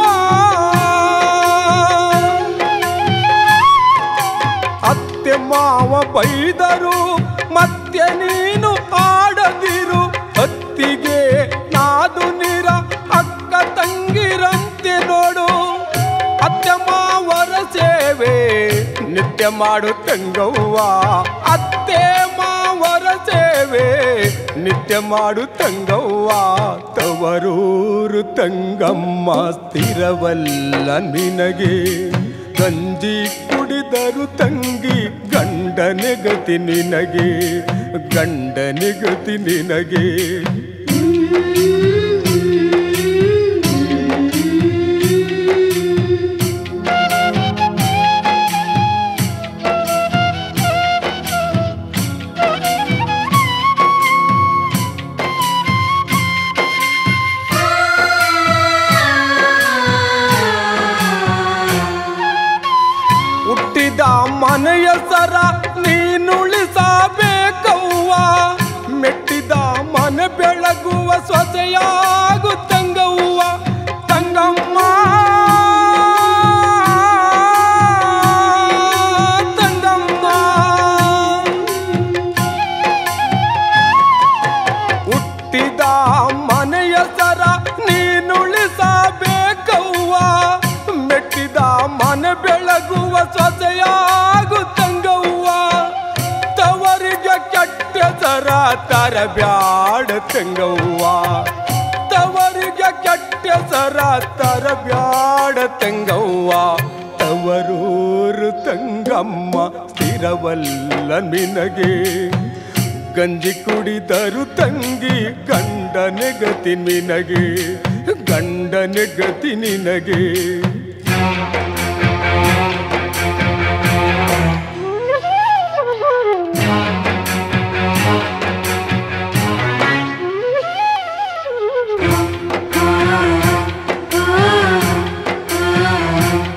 ಅತ್ತೆ ಮಾವ ಬೈದರು ಮತ್ತೆ ನೀನು ಆಡದಿರು ಅತ್ತಿಗೆ ನಾದು ನೀರ ಅಕ್ಕ ತಂಗಿರಂತೆ ನೋಡು ಅತ್ತೆ ಮಾವರ ಸೇವೆ ನಿತ್ಯ ಮಾಡು ತಂಗವ್ವ ಅತ್ತೆ ಮಾವರ ಸೇವೆ ನಿತ್ಯ ಮಾಡು ತಂಗವ್ವ ತವರೂರು ತಂಗಮ್ಮ ಸ್ಥಿರವಲ್ಲ ನಿನಗೆ ಗಂಜಿ ಕುಡಿದರು ತಂಗಿ ಗಂಡನೆ ಗತಿ ನಿನಗೆ ಗಂಡನೆ ಗತಿ ನಿನಗೆ ಹುಟ್ಟಿದ ಮನೆಯ ಸರ ನೀನುಳಿಸಬೇಕವ್ವ ಮೆಟ್ಟಿದ ಮನೆ ಬೆಳಗುವ ಸೊಸೆಯಾಗು ತಂಗವ್ವ ತಂಗಮ್ಮ ತಂಗಮ್ಮ ಹುಟ್ಟಿದ ಮನೆಯ ಸರ ನೀನುಳಿಸಬೇಕವ್ವ ಮೆಟ್ಟಿದ ಮನೆ ಬೆಳಗುವ ಸೊಸೆಯಾಗು ತಂಗವ್ವ ತವರಿಗೆ ಕೆಟ್ಟ ಸರ ತರಬ್ಯಾಡ ತಂಗವ್ವ ತವರಿಗೆ ಕೆಟ್ಟ ಸರ ತರಬ್ಯಾಡ ತಂಗವ್ವ ತವರೂರು ತಂಗಮ್ಮ ಸ್ಥಿರವಲ್ಲ ನಿನಗೆ ಗಂಜಿ ಕುಡಿದರು ತಂಗಿ ಗಂಡನೆ ಗತಿ ನಿನಗೆ ಗಂಡನೆ ಗತಿ ನಿನಗೆ ಆ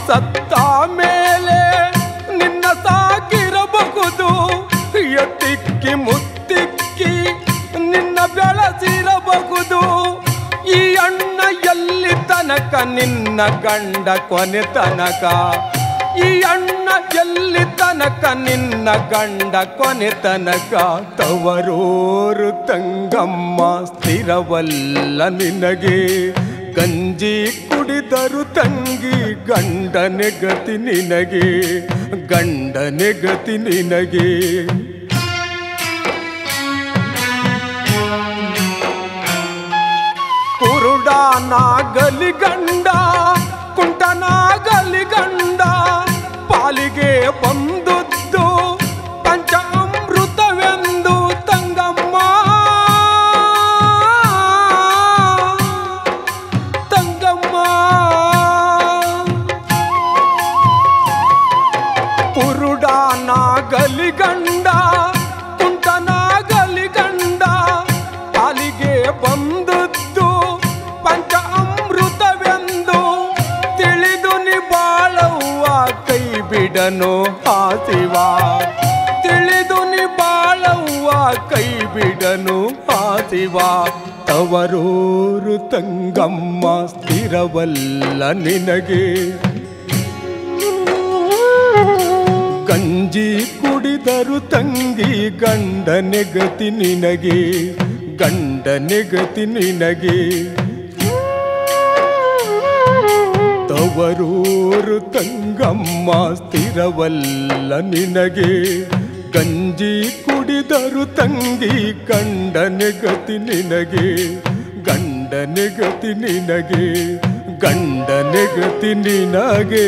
ಸತ್ತ ಮೇಲೆ ನಿನ್ನ ಸಾಕಿರಬಹುದು ಎತ್ತಿಕ್ಕಿ ಮುತ್ತಿಕ್ಕಿ ನಿನ್ನ ಬೆಳೆಸಿರಬಹುದು ಈ ಅಣ್ಣ ಎಲ್ಲಿ ತನಕ ನಿನ್ನ ಗಂಡ ಕೊನೆ ತನಕ ಈ ಅಣ್ಣ ಎಲ್ಲಿ ತನಕ ನಿನ್ನ ಗಂಡ ಕೊನೆ ತನಕ ತವರೋರು ತಂಗಮ್ಮ ಸ್ಥಿರವಲ್ಲ ನಿನಗೆ ಗಂಜಿ ಕುಡಿದರು ತಂಗಿ ಗಂಡನೆ ಗತಿ ನಿನಗೆ ಗಂಡನೆ ಗತಿ ನಿನಗೆ ಕುರುಡನಾಗಲಿ ಗಂಡ ಕುಂಟನಾಗಲಿ ಗಂಡ ಪಾಲಿಗೆ ಬಂದುದ್ದು ಪಂಚಾಮೃತವೆಂದು ತಂಗಮ್ಮ ತಂಗಮ್ಮ ಕುರುಡನಾಗಲಿ ಗಂಡ ಕುಂಟನಾಗಲಿ ಗಂಡ ಪಾಲಿಗೆ ಬಂದದ್ದು ಪಂಚ ಅಮೃತವೆಂದು ತಿಳಿದು ನಿ ಬಾಳವ್ವ ಕೈ ಬಿಡನು ಆಸಿವ ತಿಳಿದು ನಿ ಬಾಳವ್ವ ಕೈ ಬಿಡನು ಆಸಿವ ತವರೂರು ತಂಗಮ್ಮ ಸ್ಥಿರವಲ್ಲ ನಿನಗೆ ಗಂಜಿ ಕುಡಿದರು ತಂಗಿ ಗಂಡನೆ ಗತಿ ನಿನಗೆ ಗಂಡನೆ ಗತಿ ನಿನಗೆ ತವರೂರು ತಂಗಮ್ಮ ಸ್ಥಿರವಲ್ಲ ನಿನಗೆ ಗಂಜಿ ಕುಡಿದರು ತಂಗಿ ಗಂಡನೆ ಗತಿ ನಿನಗೆ ಗಂಡನೆ ಗತಿ ನಿನಗೆ ಗಂಡನೆ ಗತಿ ನಿನಗೆ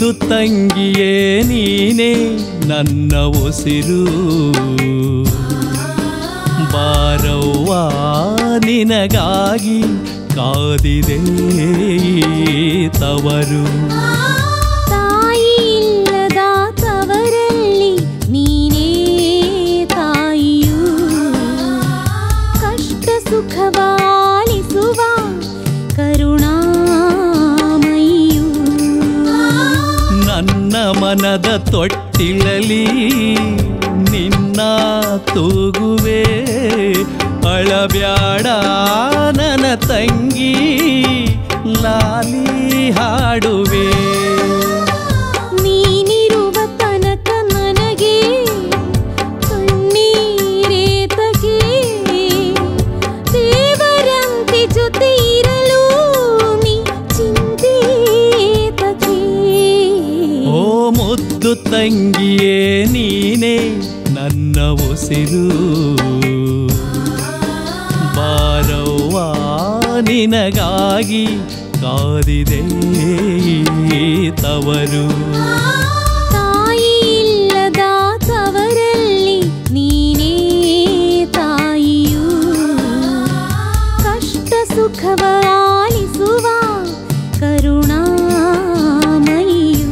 ಮುದ್ದು ತಂಗಿಯೇ ನೀನೇ ನನ್ನ ಉಸಿರು ಬಾರವ್ವ ನಿನಗಾಗಿ ಕಾದಿದೆ ಈ ತವರು ತಾಯಿ ಇಲ್ಲದ ತವರಲ್ಲಿ ನೀನೇ ತಾಯಿಯು ಕಷ್ಟ ಸುಖವಾಲಿಸುವ ಕರುಣಾಮಯಿಯು ನನ್ನ ಮನದ ತೊಟ್ಟಿಲಲಿ ನಿನ್ನ ತೂಗುವೆ ಅಳಬ್ಯಾಡ ನನ್ನ ತಂಗಿ ಲಾಲಿ ಹಾಡುವೆ ನೀನಿರುವ ತನಕ ನನಗೆ ಕಣ್ಣೀರೇತಗೆ ದೇವರಂತೆ ಜೊತೆ ಇರಲು ನೀ ಚಿಂತೇತಗೆ ಓ ಮುದ್ದು ತಂಗಿಯೇ ನೀನೇ ನನ್ನ ಉಸಿರು ಬಾರವ್ವ ನಿನಗಾಗಿ ಕಾದಿದೆ ಈ ತವರು ತಾಯಿ ಇಲ್ಲದ ತವರಲ್ಲಿ ನೀನೇ ತಾಯಿಯು ಕಷ್ಟ ಸುಖವಾಲಿಸುವ ಕರುಣಾಮಯಿಯು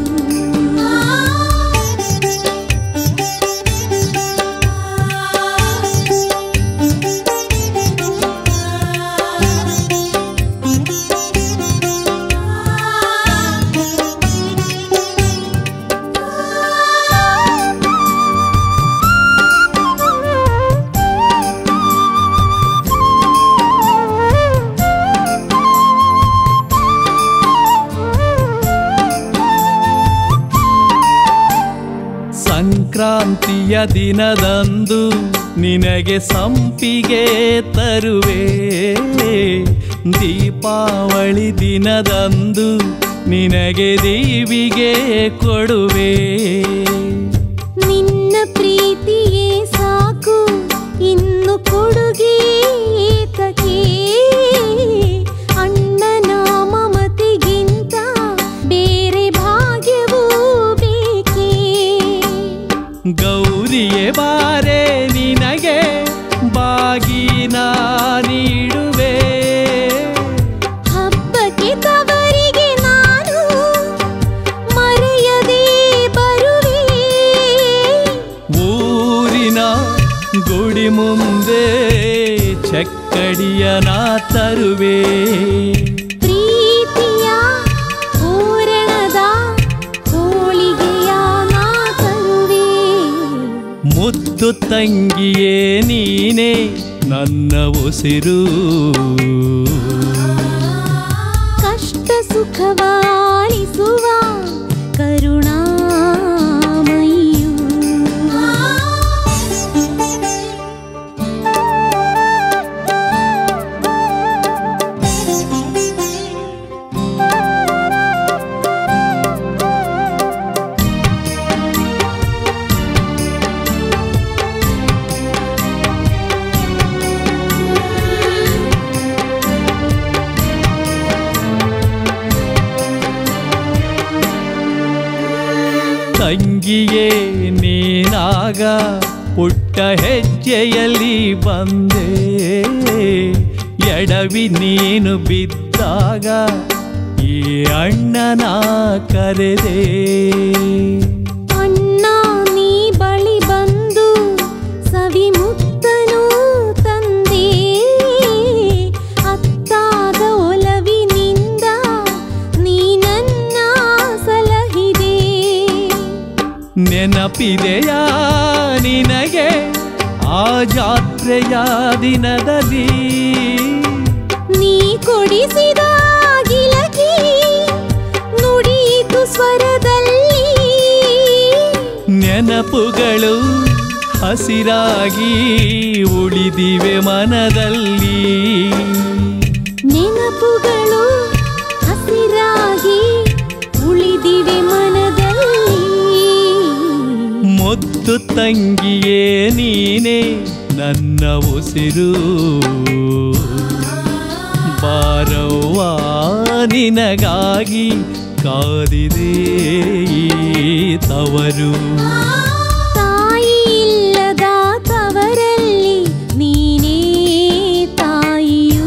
ಸಂಕ್ರಾಂತಿಯ ದಿನದಂದು ನಿನಗೆ ಸಂಪಿಗೆ ತರುವೆ ದೀಪಾವಳಿ ದಿನದಂದು ನಿನಗೆ ದೇವಿಗೆ ಕೊಡುವೆ ನಿನ್ನ ಪ್ರೀತಿಯೇ ಸಾಕು ಇನ್ನು ಕೊಡುಗೆ ಏತಕ್ಕೆ ಅಣ್ಣನ ಮಮತೆಗಿಂತ ಬೇರೆ ಭಾಗ್ಯವೂ ಬೇಕೇ ಗೌರಿಯೇ ಬಾರೆ ನಿನಗೆ ಬಾಗಿನ ನೀಡುವೆ ಹಬ್ಬಕ್ಕೆ ತವರಿಗೆ ನಾನು ಮರೆಯದೇ ಬರುವೆ ಊರಿನ ಗುಡಿ ಮುಂದೆ ಚಕ್ಕಡಿಯ ನಾ ತರುವೆ ಪ್ರೀತಿಯ ಪೂರಣದ ಹೋಳಿಗೆಯ ನಾ ತರುವೆ ಮುದ್ದು ತಂಗಿಯೇ ನೀನೇ ನನ್ನ ಉಸಿರು ಕಷ್ಟ ಸುಖವಾಲಿಸುವ ಕರುಣಾಮಯಿಯು ತಂಗಿಯೇ ನೀನಾಗ ಪುಟ್ಟ ಹೆಜ್ಜೆಯಲ್ಲಿ ಬಂದೆ ಎಡವಿ ನೀನು ಬಿದ್ದಾಗ ಈ ಅಣ್ಣನ ಕರೆದೆ ಅಣ್ಣ ನೀ ಬಳಿ ಬಂದು ಸವಿ ಮುತ್ತನು ತಂದೆ ಅತ್ತಾದ ಒಲವಿನಿಂದ ನೀ ನನ್ನ ಸಲಹಿದೆ ನೆನಪಿದೆಯಾ ನಿನಗೆ ಆ ಜಾತ್ರೆಯ ದಿನದಲ್ಲಿ ನೀ ಕೊಡಿಸಿದ ಗಿಲಕಿ ನುಡಿಯಿತು ಸ್ವರದಲ್ಲಿ ನೆನಪುಗಳು ಹಸಿರಾಗಿ ಉಳಿದಿವೆ ಮನದಲ್ಲಿ ನೆನಪುಗಳು ಹಸಿರಾಗಿ ಉಳಿದಿವೆ ಮನದಲ್ಲಿ ಮುದ್ದು ತಂಗಿಯೇ ನೀನೇ ನನ್ನ ಉಸಿರು ಬಾರವ್ವ ನಿನಗಾಗಿ ಕಾದಿದೆ ಈ ತವರು ತಾಯಿ ಇಲ್ಲದ ತವರಲ್ಲಿ ನೀನೇ ತಾಯಿಯು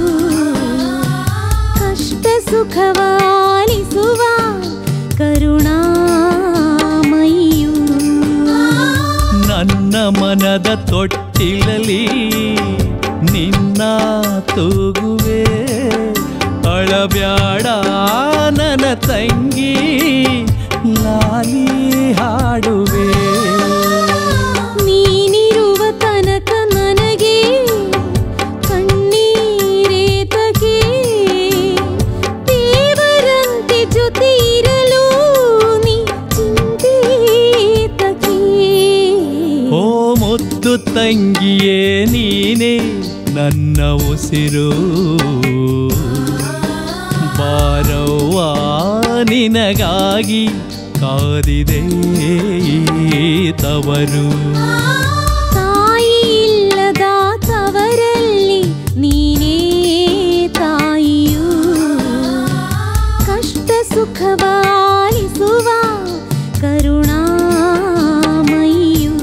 ಕಷ್ಟ ಸುಖವಾಲಿಸುವ ಕರುಣಾಮಯಿಯು ನನ್ನ ಮನದ ತೊಟ್ಟಿಲಲಿ ನಿನ್ನ ತೂಗುವೆ ಅಳಬ್ಯಾಡ ನನ್ನ ತಂಗಿ ಲಾಲಿ ಹಾಡುವೆ ನೀನಿರುವ ತನಕ ನನಗೆ ಕಣ್ಣೀರೇತಗೆ ದೇವರಂತೆ ಜೊತೆ ಇರಲು ನೀ ಚಿಂತೇತಗೆ ಓ ಮುದ್ದು ತಂಗಿಯೇ ನೀನೇ ನನ್ನ ಉಸಿರು ಬಾರವ್ವ ನಿನಗಾಗಿ ಕಾದಿದೆ ಈ ತವರು ತಾಯಿ ಇಲ್ಲದ ತವರಲ್ಲಿ ನೀನೇ ತಾಯಿಯು ಕಷ್ಟ ಸುಖವಾಲಿಸುವ ಕರುಣಾಮಯಿಯು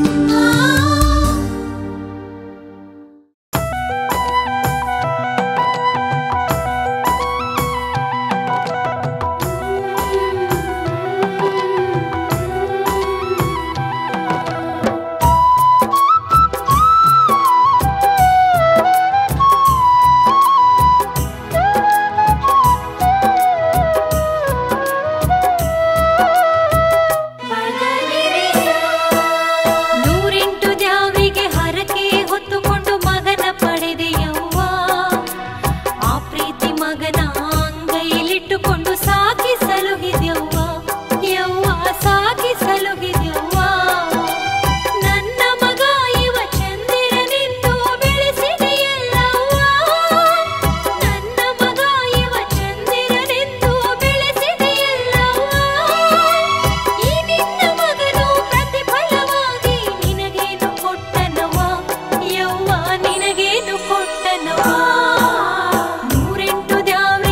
ನೂರೆಂಟು ದ್ಯಾವರಿಗೆ ಹರಕೆ ಹೊತ್ತುಕೊಂಡು ಮಗನ ಪಡೆದೆಯವ್ವ ಆ ಪ್ರೀತಿ ಮಗನ ಅಂಗೈಲಿಟ್ಟುಕೊಂಡು ಸಾಕಿ ಸಲುಹಿದ್ಯವ್ವ ಯವ್ವ ಸಾಕಿ ಸಲುಹಿದ್ಯವ್ವ ನನ್ನ ಮಗ ಇವ ಚಂದಿರನೆಂದು ಬೆಳೆಸಿದೆಯಲ್ಲವ್ವ ನನ್ನ ಮಗ ಇವ ಚಂದಿರನೆಂದು ಬೆಳೆಸಿದೆಯಲ್ಲವ್ವ ಈ ನಿನ್ನ ಮಗನು ಪ್ರತಿಫಲವಾಗಿ ನಿನಗೇನು ಕೊಟ್ಟನವ ಯವ್ವ ನಿನಗೇನು ಕೊಟ್ಟನವ ನೂರೆಂಟು ದ್ಯಾವ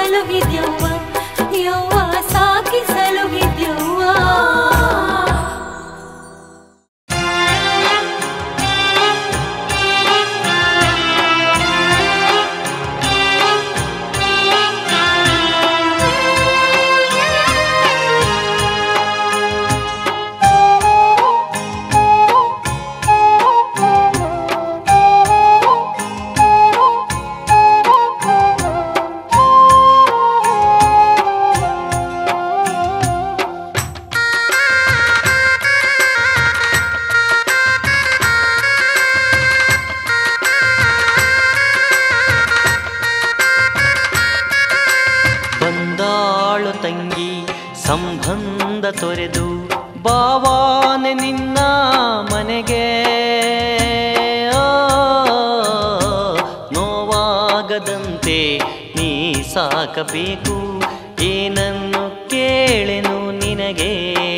ಸಲುಹಿದ್ಯವ್ವ ಯವ್ವ ಸಾಕಿ ಸಲುಹಿದ್ಯವ್ವ ಬಂದಾಳು ತಂಗಿ ಸಂಬಂಧ ತೊರೆದು ಬಾವಾನೆ ನಿನ್ನ ಮನೆಗೆ ಆ, ನೋವಾಗದಂತೆ ನೀ ಸಾಕಬೇಕು ಏನನ್ನು ಕೇಳೆನು ನಿನಗೆ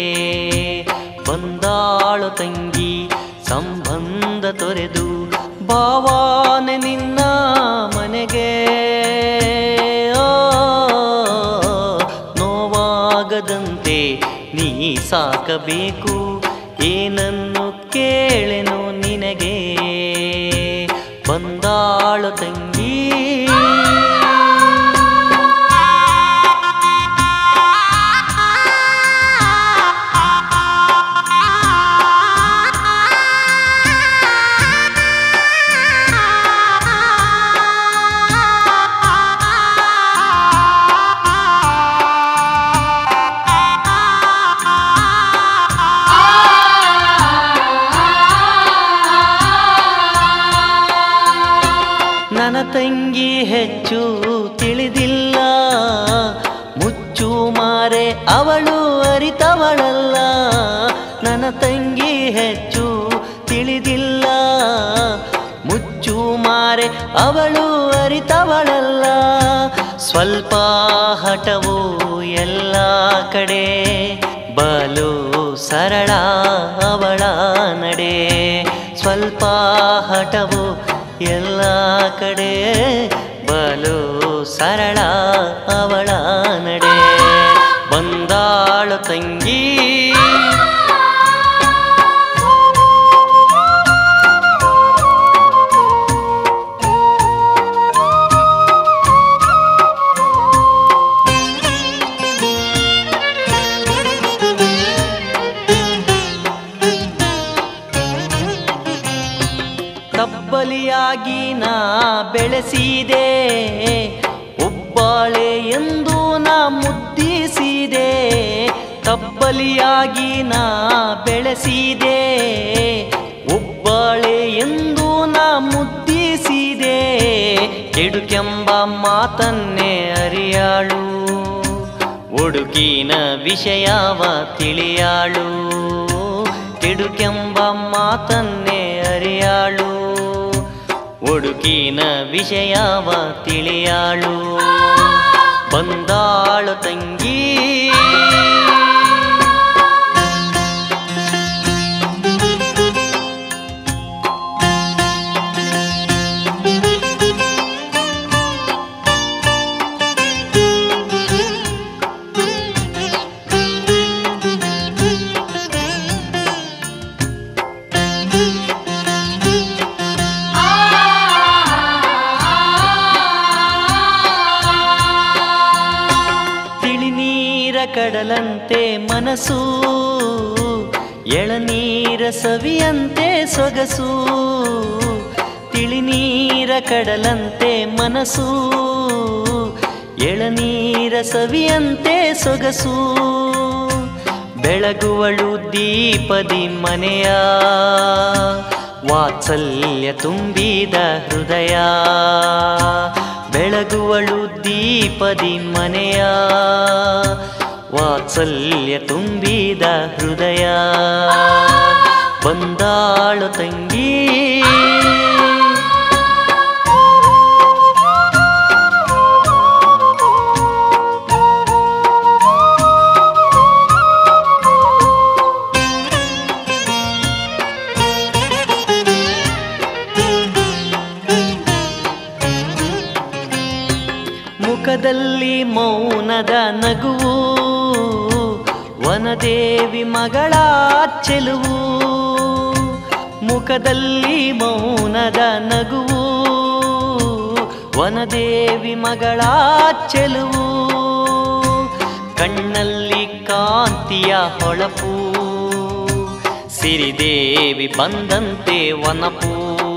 ಬಂದಾಳು ತಂಗಿ ಸಂಬಂಧ ತೊರೆದು ಬಾವಾನೆ ನಿನ್ನ ಮನೆಗೆ ಆ, ನೋವಾಗದಂತೆ ನೀ ಸಾಕಬೇಕು ಏನನ್ನು ಕೇಳೆನು ನಿನಗೆ ಬಂದಾಳು ತಂಗಿ ನನ್ನ ತಂಗಿ ಹೆಚ್ಚು ತಿಳಿದಿಲ್ಲ ಮುಚ್ಚು ಮಾರೆ ಅವಳು ಅರಿತವಳಲ್ಲ ನನ್ನ ತಂಗಿ ಹೆಚ್ಚು ತಿಳಿದಿಲ್ಲ ಮುಚ್ಚು ಮಾರೆ ಅವಳು ಅರಿತವಳಲ್ಲ ಸ್ವಲ್ಪ ಹಠವು ಎಲ್ಲ ಕಡೆ ಬಲು ಸರಳ ಅವಳ ನಡೆ ಸ್ವಲ್ಪ ಹಠವು ಎಲ್ಲ ಕಡೆ ಬಲು ಸರಳ ಅವಳ ನಡೆ ಬಂದಾಳು ತಂಗಿ ತಬ್ಬಲಿಯಾಗಿ ನಾ ಬೆಳೆಸಿದೆ ಒಬ್ಬಾಳೆ ಎಂದು ನಾ ಮುದ್ದಿಸಿದೆ ತಬ್ಬಲಿಯಾಗಿ ನಾ ಬೆಳೆಸಿದೆ ಒಬ್ಬಾಳೆ ಎಂದು ನಾ ಮುದ್ದಿಸಿದೆ ಕೆಡುಕೆಂಬ ಮಾತನ್ನೇ ಅರಿಯಾಳು ಒಡುಕಿನ ವಿಷಯವ ತಿಳಿಯಾಳು ಕೆಡುಕೆಂಬ ಮಾತನ್ನೇ ಅರಿಯಾಳು ಒಡುಕಿನ ವಿಷಯವ ತಿಳಿಯಾಳು ಬಂದಾಳು ತಂಗಿ ತಿಳಿನೀರ ಕಡಲಂತೆ ಮನಸ್ಸು ಎಳನೀರ ಸವಿಯಂತೆ ಸೊಗಸು ತಿಳಿನೀರ ಕಡಲಂತೆ ಮನಸ್ಸು ಎಳನೀರ ಸವಿಯಂತೆ ಸೊಗಸು ಬೆಳಗುವಳು ದೀಪದಿ ಮನೆಯ ವಾತ್ಸಲ್ಯ ತುಂಬಿದ ಹೃದಯ ಬೆಳಗುವಳು ದೀಪದಿ ಮನೆಯ ವಾತ್ಸಲ್ಯ ತುಂಬಿದ ಹೃದಯ ಬಂದಾಳು ತಂಗಿ ಮುಖ ಮುಖದಲ್ಲಿ ಮೌನದ ನಗುವು ವನದೇವಿ ಮಗಳ ಚೆಲುವು ಮುಖದಲ್ಲಿ ಮೌನದ ನಗುವು ವನದೇವಿ ಮಗಳ ಚೆಲುವು ಕಣ್ಣಲ್ಲಿ ಕಾಂತಿಯ ಹೊಳಪು ಸಿರಿದೇವಿ ಬಂದಂತೆ ವನಪು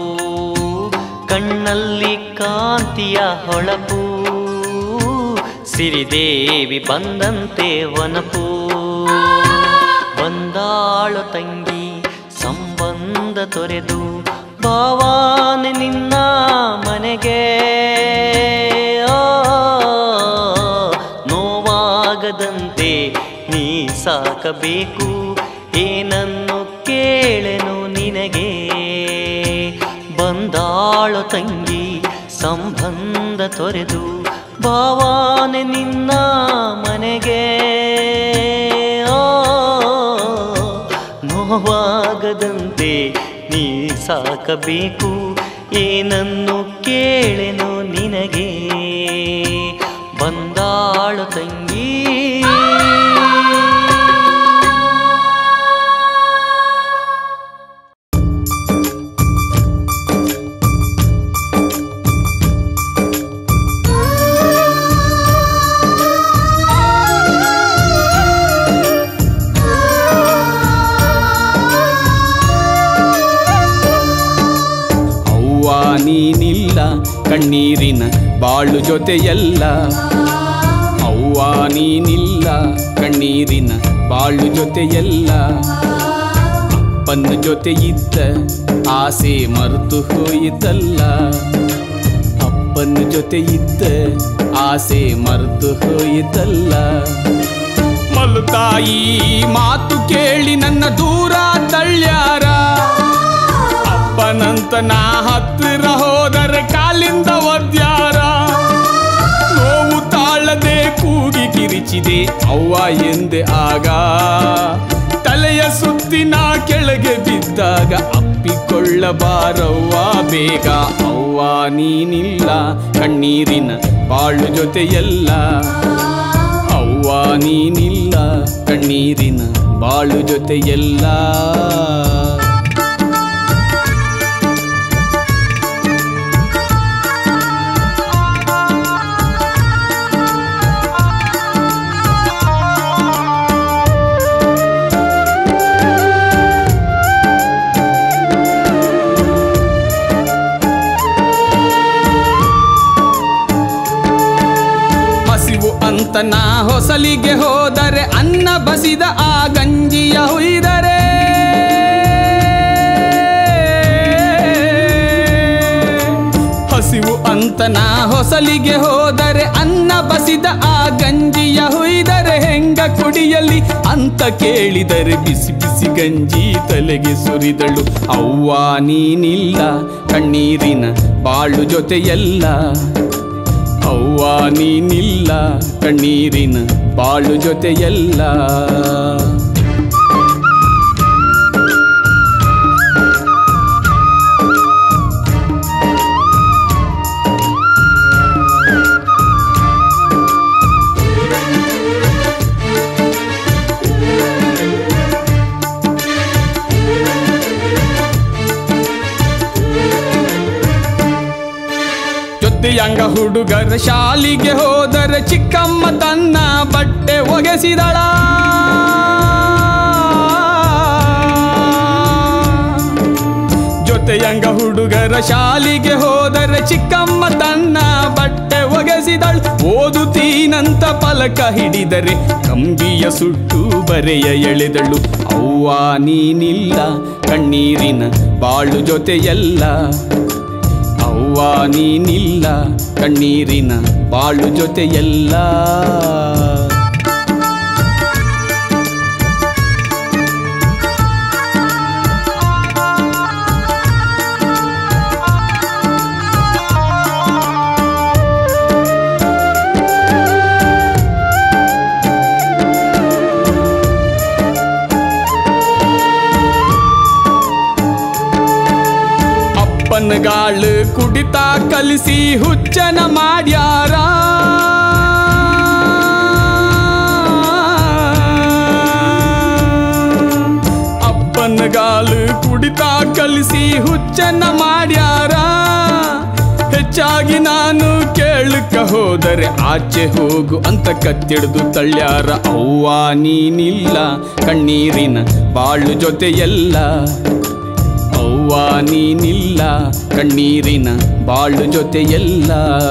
ಕಣ್ಣಲ್ಲಿ ಕಾಂತಿಯ ಹೊಳಪು ಸಿರಿದೇವಿ ಬಂದಂತೆ ವನಪು ಬಂದಾಳು ತಂಗಿ ಸಂಬಂಧ ತೊರೆದು ಭಾವಾನೆ ನಿನ್ನ ಮನೆಗೆ ಆ, ನೋವಾಗದಂತೆ ನೀ ಸಾಕಬೇಕು ಏನನ್ನು ಕೇಳೆನು ನಿನಗೆ ಬಂದಾಳು ತಂಗಿ ಸಂಬಂಧ ತೊರೆದು ಭಾವಾನೆ ನಿನ್ನ ಮನೆಗೆ ಆ, ನೋವಾಗದಂತೆ ನೀ ಸಾಕಬೇಕು ಏನನ್ನು ಕೇಳೆನು ನಿನಗೆ ಬಂದಾಳು ತಂಗಿ ಅವ್ವ ನೀನಿಲ್ಲ ಕಣ್ಣೀರಿನ ಬಾಳು ಜೊತೆಯಲ್ಲ ಅವ್ವ ನೀನಿಲ್ಲ ಕಣ್ಣೀರಿನ ಬಾಳು ಜೊತೆಯಲ್ಲ ಅಪ್ಪನ ಜೊತೆ ಇದ್ದ ಆಸೆ ಮರೆತು ಹೋಯಿತಲ್ಲ ಅಪ್ಪನ ಜೊತೆ ಇದ್ದ ಆಸೆ ಮರೆತು ಹೋಯಿತಲ್ಲ ಮಲತಾಯಿ ಮಾತು ಕೇಳಿ ನನ್ನ ದೂರ ತಳ್ಳ್ಯಾರ ಅಪ್ಪನಂತ ನಾ ಹತ್ತಿರ ಹೋದರೆ ಕಾಲಿಂದ ಒದ್ಯಾರ ನೋವು ತಾಳದೆ ಕೂಗಿ ಕಿರಿಚಿದೆ ಅವ್ವ ಎಂದೆ ಆಗ ತಲೆಯ ಸುತ್ತಿನ ಕೆಳಗೆ ಬಿದ್ದಾಗ ಅಪ್ಪಿಕೊಳ್ಳಬಾರವ್ವ ಬೇಗ ಅವ್ವ ನೀನಿಲ್ಲ ಕಣ್ಣೀರಿನ ಬಾಳು ಜೊತೆಯಲ್ಲ ಅವ್ವ ನೀನಿಲ್ಲ ಕಣ್ಣೀರಿನ ಬಾಳು ಜೊತೆಯಲ್ಲ ಹಸಿವು ಅಂತ ನಾ ಹೊಸಲಿಗೆ ಹೋದರೆ ಅನ್ನ ಬಸಿದ ಆ ಗಂಜಿಯ ಹುಯ್ದರೆ ಹಸಿವು ಅಂತ ನಾ ಹೊಸಲಿಗೆ ಹೋದರೆ ಅನ್ನ ಬಸಿದ ಆ ಗಂಜಿಯ ಹುಯ್ದರೆ ಹೆಂಗ ಕುಡಿಯಲಿ ಅಂತ ಕೇಳಿದರೆ ಬಿಸಿ ಬಿಸಿ ಗಂಜಿ ತಲೆಗೆ ಸುರಿದಳು ಅವ್ವ ನೀನಿಲ್ಲ ಕಣ್ಣೀರಿನ ಬಾಳು ಜೊತೆಯಲ್ಲ ಅವ್ವ ನೀನಿಲ್ಲ ಕಣ್ಣೀರಿನ ಬಾಳು ಜೊತೆಯಲ್ಲ ಜೊತೆಯಂಗ ಹುಡುಗರ ಶಾಲಿಗೆ ಹೋದರೆ ಚಿಕ್ಕಮ್ಮ ತನ್ನ ಬಟ್ಟೆ ಒಗೆಸಿದಳ ಜೊತೆಯಂಗ ಹುಡುಗರ ಶಾಲಿಗೆ ಹೋದರೆ ಚಿಕ್ಕಮ್ಮ ತನ್ನ ಬಟ್ಟೆ ಒಗೆಸಿದಳು ಓದುತ್ತೀನಂತ ಫಲಕ ಹಿಡಿದರೆ ಕಂಬಿಯ ಸುಟ್ಟು ಬರೆಯ ಎಳೆದಳು ಅವ್ವ ನೀನಿಲ್ಲ ಕಣ್ಣೀರಿನ ಬಾಳು ಜೊತೆಯಲ್ಲ ಅವ್ವ ನೀನಿಲ್ಲ ಕಣ್ಣೀರಿನ ಬಾಳು ಜೊತೆಯಲ್ಲ ಅಪ್ಪನ ಗಾಳು ಕುಡಿತಾ ಕಲಿಸಿ ಹುಚ್ಚನ ಮಾಡ್ಯಾರ ಬರಿಗಾಲು ಕುಡಿತಾ ಕಲಿಸಿ ಹುಚ್ಚನ್ನ ಮಾಡ್ಯಾರ ಹೆಚ್ಚಾಗಿ ನಾನು ಕೇಳಕ ಹೋದರೆ ಆಚೆ ಹೋಗು ಅಂತ ಕತ್ತಿಡ್ದು ತಳ್ಳ್ಯಾರ ಅವ್ವ ನೀನಿಲ್ಲ ಕಣ್ಣೀರಿನ ಬಾಳು ಜೊತೆಯಲ್ಲ ಅವ್ವ ನೀನಿಲ್ಲ ಕಣ್ಣೀರಿನ ಬಾಳು ಜೊತೆಯಲ್ಲ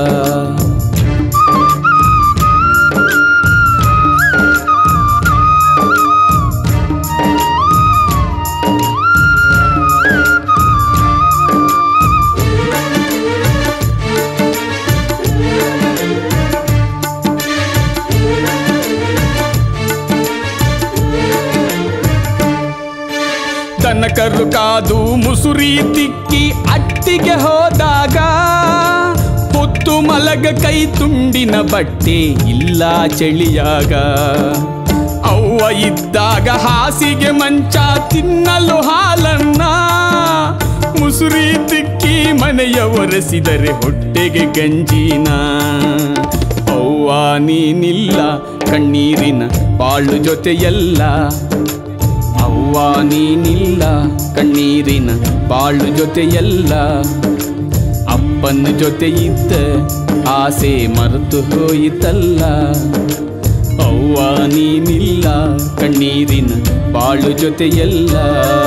ದನಕರು ಕಾದು ಮುಸುರಿ ತಿಕ್ಕಿ ಅಟ್ಟಿಗೆ ಹೋದಾಗ ಹೊತ್ತು ಮಲಗ ಕೈ ತುಂಡಿನ ಬಟ್ಟೆ ಇಲ್ಲ ಚಳಿಯಾಗ ಅವ್ವ ಇದ್ದಾಗ ಹಾಸಿಗೆ ಮಂಚ ತಿನ್ನಲು ಹಾಲನ್ನ ಮುಸುರಿ ತಿಕ್ಕಿ ಮನೆಯ ಒರೆಸಿದರೆ ಹೊಟ್ಟೆಗೆ ಗಂಜಿನ ಅವ್ವ ನೀನಿಲ್ಲ ಕಣ್ಣೀರಿನ ಬಾಳು ಜೊತೆಯಲ್ಲ ಅವ್ವ ನೀನಿಲ್ಲ ಕಣ್ಣೀರಿನ ಬಾಳು ಜೊತೆಯಲ್ಲ ಅಪ್ಪನ ಜೊತೆ ಇದ್ದ ಆಸೆ ಮರೆತು ಹೋಯಿತಲ್ಲ ಅವ್ವ ನೀನಿಲ್ಲ ಕಣ್ಣೀರಿನ ಬಾಳು ಜೊತೆಯಲ್ಲ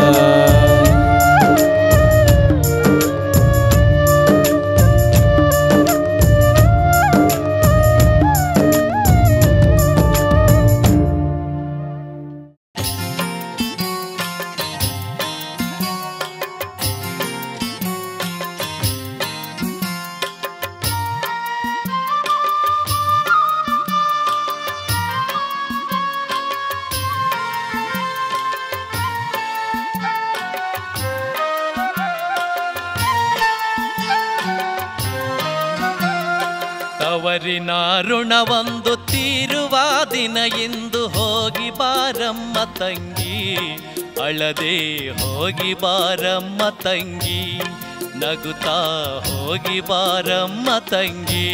ತವರಿನ ಋಣವೊಂದು ತೀರುವ ದಿನ ಎಂದು ಹೋಗಿ ಬಾರಮ್ಮ ತಂಗಿ ಅಳದೆ ಹೋಗಿ ಬಾರಮ್ಮ ತಂಗಿ ನಗುತ್ತಾ ಹೋಗಿ ಬಾರಮ್ಮ ತಂಗಿ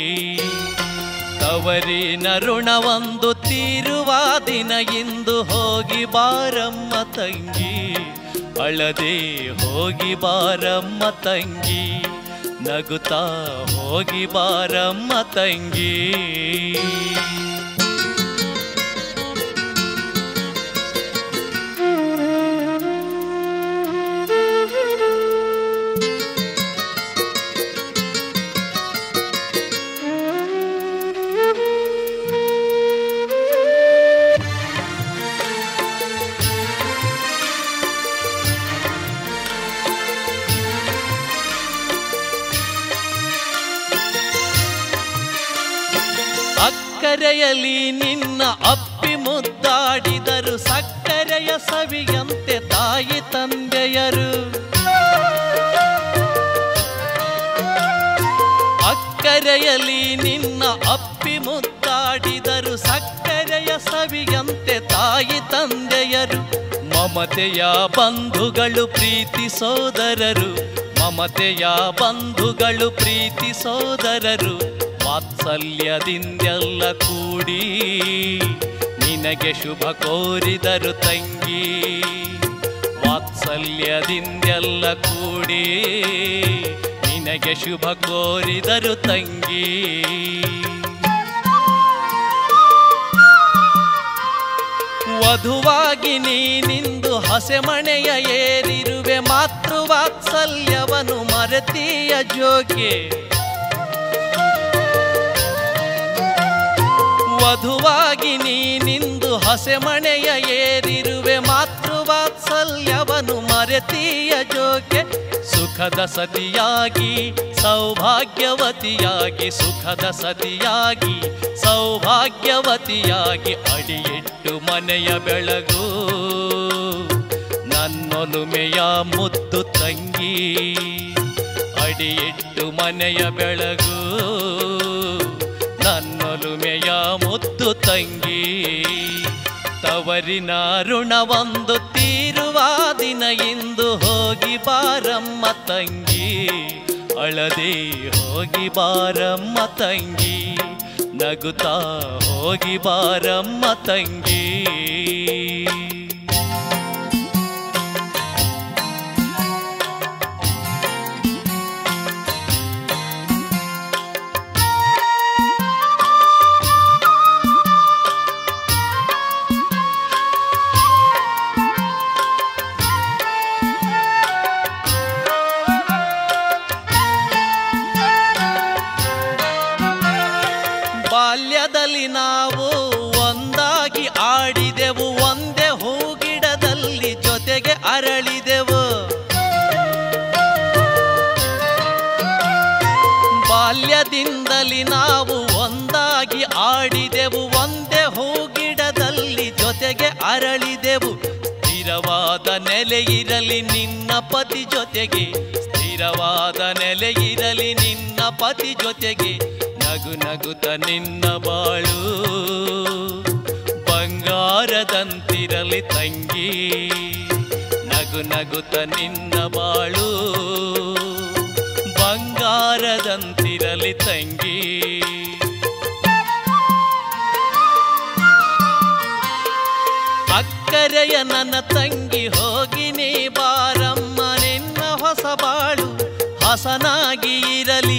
ತವರಿನ ಋಣವೊಂದು ತೀರುವ ದಿನ ಎಂದು ಹೋಗಿ ಬಾರಮ್ಮ ತಂಗಿ ಅಳದೆ ಹೋಗಿ ಬಾರಮ್ಮ ತಂಗಿ ನಗುತ್ತಾ ಹೋಗಿ ಬಾರಮ್ಮ ತಂಗಿ ಅಕ್ಕರೆಯಲ್ಲಿ ನಿನ್ನ ಅಪ್ಪಿ ಮುದ್ದಾಡಿದರು ಸಕ್ಕರೆಯ ಸವಿಯಂತೆ ತಾಯಿ ತಂದೆಯರು ಅಕ್ಕರೆಯಲ್ಲಿ ನಿನ್ನ ಅಪ್ಪಿ ಮುದ್ದಾಡಿದರು ಸಕ್ಕರೆಯ ಸವಿಯಂತೆ ತಾಯಿ ತಂದೆಯರು ಮಮತೆಯ ಬಂಧುಗಳು ಪ್ರೀತಿ ಸೋದರರು ಮಮತೆಯ ಬಂಧುಗಳು ಪ್ರೀತಿ ಸೋದರರು ವಾತ್ಸಲ್ಯದಿಂದೆಲ್ಲ ಕೂಡಿ ನಿನಗೆ ಶುಭ ಕೋರಿದರು ತಂಗಿ ವಾತ್ಸಲ್ಯದಿಂದೆಲ್ಲ ಕೂಡಿ ನಿನಗೆ ಶುಭ ಕೋರಿದರು ತಂಗಿ ವಧುವಾಗಿ ನೀನಿಂದು ಹಸೆಮಣೆಯ ಏರಿರುವೆ ಮಾತೃವಾತ್ಸಲ್ಯವನ್ನು ಮರೆತೀಯ ಜೋಗೆ ವಧುವಾಗಿ ನೀನಿಂದು ಹಸೆಮಣೆಯ ಏರಿರುವೆ ಮಾತೃವಾತ್ಸಲ್ಯವನ್ನು ಮರೆತೀಯ ಜೋಗೆ ಸುಖದ ಸತಿಯಾಗಿ ಸೌಭಾಗ್ಯವತಿಯಾಗಿ ಸುಖದ ಸತಿಯಾಗಿ ಸೌಭಾಗ್ಯವತಿಯಾಗಿ ಅಡಿಯಿಟ್ಟು ಮನೆಯ ಬೆಳಗು ನನ್ನೊಲುಮೆಯ ಮುದ್ದು ತಂಗಿ ಅಡಿಯಿಟ್ಟು ಮನೆಯ ಬೆಳಗು ನನ್ನೊಲುಮೆಯ ಮುದ್ದು ತಂಗಿ ತವರಿನ ಋಣವೊಂದು ತೀರುವ ದಿನ ಇಂದು ಹೋಗಿ ಬಾರಮ್ಮ ತಂಗಿ ಅಳದೆ ಹೋಗಿ ಬಾರಮ್ಮ ತಂಗಿ ನಗುತ್ತಾ ಹೋಗಿ ಬಾರಮ್ಮ ತಂಗಿ ನಾವು ಒಂದಾಗಿ ಆಡಿದೆವು ಒಂದೇ ಹೂಗಿಡದಲ್ಲಿ ಜೊತೆಗೆ ಅರಳಿದೆವು ಬಾಲ್ಯದಿಂದಲಿ ನಾವು ಒಂದಾಗಿ ಆಡಿದೆವು ಒಂದೇ ಹೂಗಿಡದಲ್ಲಿ ಜೊತೆಗೆ ಅರಳಿದೆವು ಸ್ಥಿರವಾದ ನೆಲೆ ಇರಲಿ ನಿನ್ನ ಪತಿ ಜೊತೆಗೆ ಸ್ಥಿರವಾದ ನೆಲೆ ಇರಲಿ ನಿನ್ನ ಪತಿ ಜೊತೆಗೆ ನಗು ನಗುತ್ತ ನಿನ್ನ ಬಾಳು ಬಂಗಾರದಂತಿರಲಿ ತಂಗಿ ನಗು ನಗುತ್ತ ನಿನ್ನ ಬಾಳು ಬಂಗಾರದಂತಿರಲಿ ತಂಗಿ ಅಕ್ಕರೆಯ ನನ್ನ ತಂಗಿ ಹೋಗಿ ನೀ ಬಾರಮ್ಮ ನಿನ್ನ ಹೊಸ ಬಾಳು ಹಸನಾಗಿ ಇರಲಿ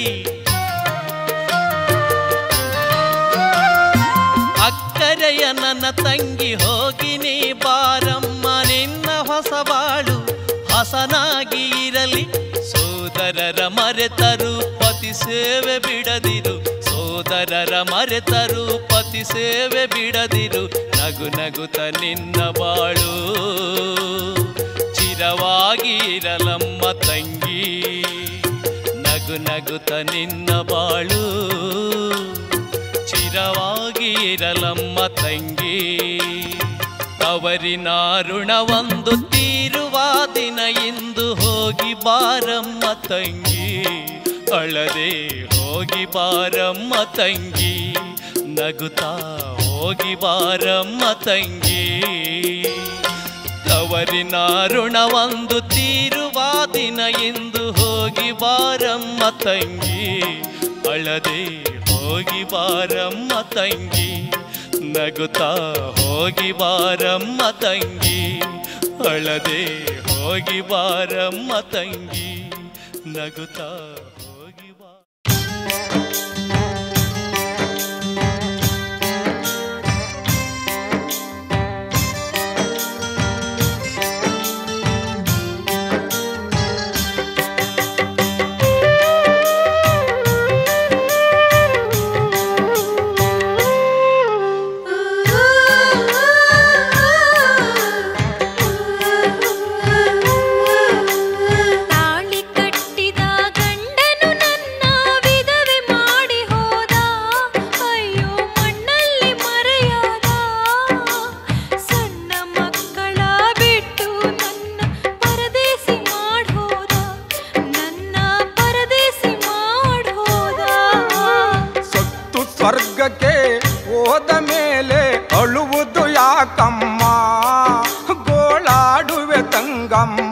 ಅಕ್ಕರೆಯ ನನ್ನ ತಂಗಿ ಹೋಗಿ ನೀ ಬಾರಮ್ಮ ನಿನ್ನ ಹೊಸ ಬಾಳು ಹಸನಾಗಿ ಇರಲಿ ಸೋದರರ ಮರೆತರು ಪತಿ ಸೇವೆ ಬಿಡದಿರು ಸೋದರರ ಮರೆತರು ಪತಿ ಸೇವೆ ಬಿಡದಿರು ನಗು ನಗುತ್ತ ನಿನ್ನ ಬಾಳು ಚಿರವಾಗಿ ಇರಲಮ್ಮ ತಂಗಿ ನಗು ನಗುತ್ತ ನಿನ್ನ ಬಾಳು ಚಿರವಾಗಿ ಇರಲಮ್ಮ ತಂಗಿ ಅವರಿನ ಋಣವೊಂದು ತೀರುವ ದಿನ ಇಂದು ಹೋಗಿ ಬಾರಮ್ಮ ತಂಗಿ ಅಳದೆ ಹೋಗಿ ಬಾರಮ್ಮ ತಂಗಿ ನಗುತ್ತಾ ಹೋಗಿ ಬಾರಮ್ಮ ತಂಗಿ ತವರಿನ ಋಣವೊಂದು ತೀರುವ ದಿನ ಎಂದು ಹೋಗಿ ಬಾರಮ್ಮ ತಂಗಿ ಅಳದೆ ಹೋಗಿ ಬಾರಮ್ಮ ತಂಗಿ ನಗುತ್ತಾ ಹೋಗಿ ಬಾರಮ್ಮ ತಂಗಿ ಅಳದೆ ಹೋಗಿ ಬಾರಮ್ಮ ತಂಗಿ ನಗುತ್ತಾ ಹೋಗಿ ಬಾ ತಾಳಿ ಕಟ್ಟಿದ ಗಂಡನು ನನ್ನ ವಿಧವೆ ಮಾಡಿ ಹೋದ ಅಯ್ಯೋ ಮಣ್ಣಲ್ಲಿ ಮರೆಯಾದ ಸಣ್ಣ ಮಕ್ಕಳ ಬಿಟ್ಟು ನನ್ನ ಪರದೇಸಿ ಮಾಡೋದ ನನ್ನ ಪರದೇಸಿ ಮಾಡೋದ ಸತ್ತು ಸ್ವರ್ಗಕ್ಕೆ ಹೋದ ಮೇಲೆ ಅಳುವುದು ಯಾಕಮ್ಮ ಗೋಳಾಡುವೆ ತಂಗಮ್ಮ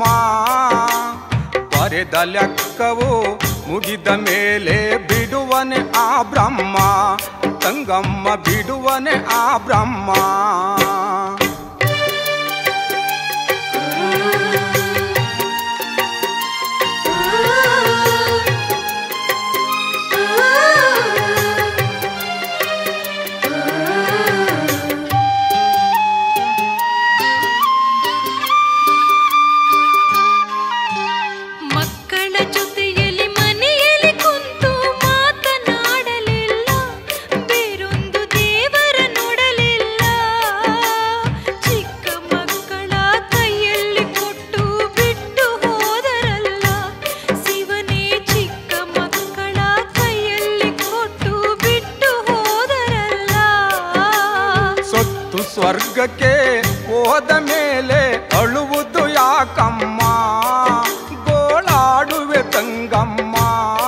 ಬರೆದ ಲೆಕ್ಕವು ಮುಗಿದ ಮೇಲೆ ಬಿಡುವನೆ ಆ ಬ್ರಹ್ಮ ತಂಗಮ್ಮ ಬಿಡುವನೆ ಆ ಬ್ರಹ್ಮ ಮಕ್ಕಳ ಜೊತೆಯಲ್ಲಿ ಮನೆಯಲ್ಲಿ ಕುಂತು ಮಾತನಾಡಲಿಲ್ಲ ಬೇರೊಂದು ದೇವರ ನೋಡಲಿಲ್ಲ ಚಿಕ್ಕ ಮಕ್ಕಳ ಕೈಯಲ್ಲಿ ಕೊಟ್ಟು ಬಿಟ್ಟು ಹೋದರಲ್ಲ ಶಿವನೇ ಚಿಕ್ಕ ಮಕ್ಕಳ ಕೈಯಲ್ಲಿ ಕೊಟ್ಟು ಬಿಟ್ಟು ಹೋದರಲ್ಲ ಸೊತ್ತು ಸ್ವರ್ಗಕ್ಕೆ ಹೋದ ಮೇಲೆ ಅಳುವುದು ಯಾಕಮ್ಮ ಗೋಳಾಡುವೆ ತಂಗಮ್ಮ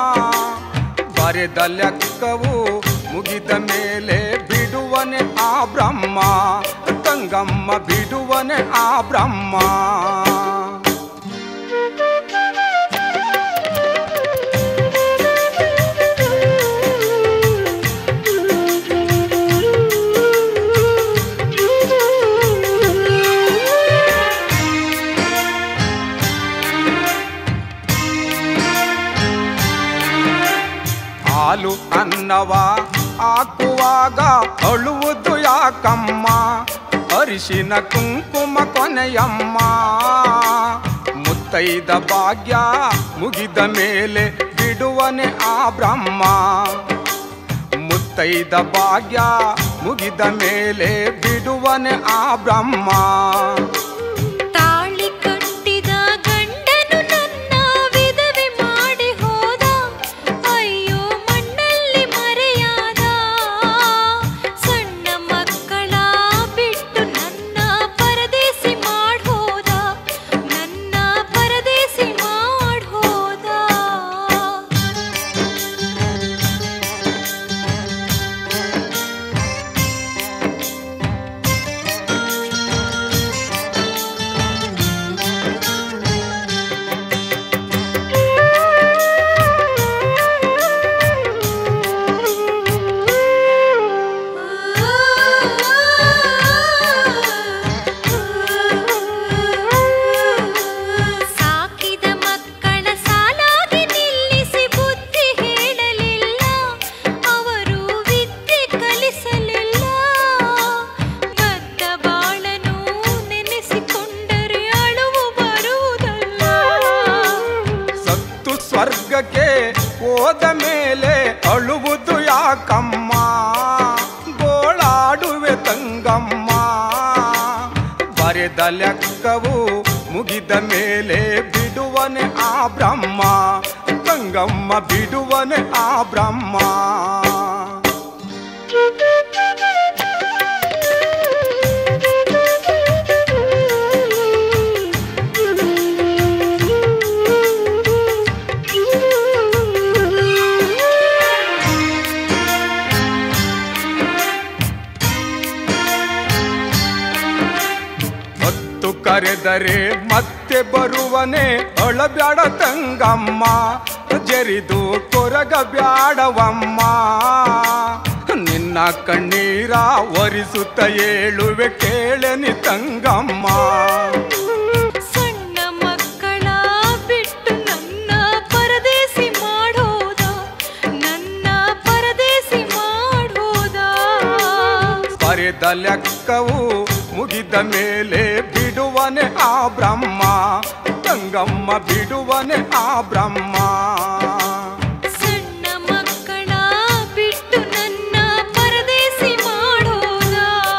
ಬರೆದ ಲೆಕ್ಕವು ಮುಗಿದ ಮೇಲೆ ಬಿಡುವನೆ ಆ ಬ್ರಹ್ಮ ತಂಗಮ್ಮ ಬಿಡುವನೆ ಆ ಬ್ರಹ್ಮ ಹಾಲು ಅನ್ನವ ಹಾಕುವಾಗ ಅಳುವುದು ಯಾಕಮ್ಮ ಅರಿಶಿನ ಕುಂಕುಮ ಕೊನೆಯಮ್ಮ ಮುತ್ತೈದ ಭಾಗ್ಯ ಮುಗಿದ ಮೇಲೆ ಬಿಡುವನೆ ಆ ಬ್ರಹ್ಮ ಮುತ್ತೈದ ಭಾಗ್ಯ ಮುಗಿದ ಮೇಲೆ ಬಿಡುವನೆ ಆ ಬ್ರಹ್ಮ ತಾಳಿ ಕಟ್ಟಿದ ಗಂಡನು ನನ್ನ ವಿಧವೆ ಮಾಡಿ ಹೋದ ಅಯ್ಯೋ ಮಣ್ಣಲ್ಲಿ ಮರೆಯಾದ ಸಣ್ಣ ಮಕ್ಕಳ ಬಿಟ್ಟು ನನ್ನ ಪರದೇಸಿ ಮಾಡ್ಹೋದ ನನ್ನ ಪರದೇಸಿ ಮಾಡ್ಹೋದ ಸಾಕಿದ ಮಕ್ಕಳ ಸಾಲಾಗಿ ನಿಲ್ಲಿಸಿ ಬುದ್ಧಿ ಹೇಳಲಿಲ್ಲ ಅವರು ವಿದ್ಯೆ ಕಲಿಸಲಿಲ್ಲ ಬದ್ದ ಬಾಳನು ನೆನೆಸಿಕೊಂಡರೆ ಅಳುವು ಬರುವುದಲ್ಲ ಸತ್ತು ಸ್ವರ್ಗಕ್ಕೆ ಹೋದ ಮೇಲೆ ಅಳುವುದು ಯಾಕಮ್ಮ ಗೋಳಾಡುವೆ ತಂಗಮ್ಮ ಬರೆದ ಲೆಕ್ಕವು ಮುಗಿದ ಮೇಲೆ ಬಿಡುವನೆ ಆ ಬ್ರಹ್ಮ ತಂಗಮ್ಮ ಬಿಡುವನೆ ಆ ಬ್ರಹ್ಮ ಹೊತ್ತು ಕರೆದರೆ ಮತ್ತೆ ಬರುವನೆ ಅಳಬ್ಯಾಡ ತಂಗಮ್ಮ ಜರಿದು ಕೊರಗ ಬ್ಯಾಡವಮ್ಮ ನಿನ್ನ ಕಣ್ಣೀರ ಒರಿಸುತ್ತ ಏಳುವೆ ಕೇಳೆನಿ ತಂಗಮ್ಮ ಸಣ್ಣ ಮಕ್ಕಳ ಬಿಟ್ಟು ನನ್ನ ಪರದೇಸಿ ಮಾಡೋದ ನನ್ನ ಪರದೇಸಿ ಮಾಡೋದ ಬರೆದ ಲೆಕ್ಕವು ಮುಗಿದ ಮೇಲೆ ಬಿಡುವನೆ ಆ ಬ್ರಹ್ಮ ತಂಗಮ್ಮ ಬಿಡುವನೆ ಆ ಬ್ರಹ್ಮ ಸಣ್ಣ ಮಕ್ಕಳ ಬಿಟ್ಟು ನನ್ನ ಪರದೇಸಿ ಮಾಡೋದ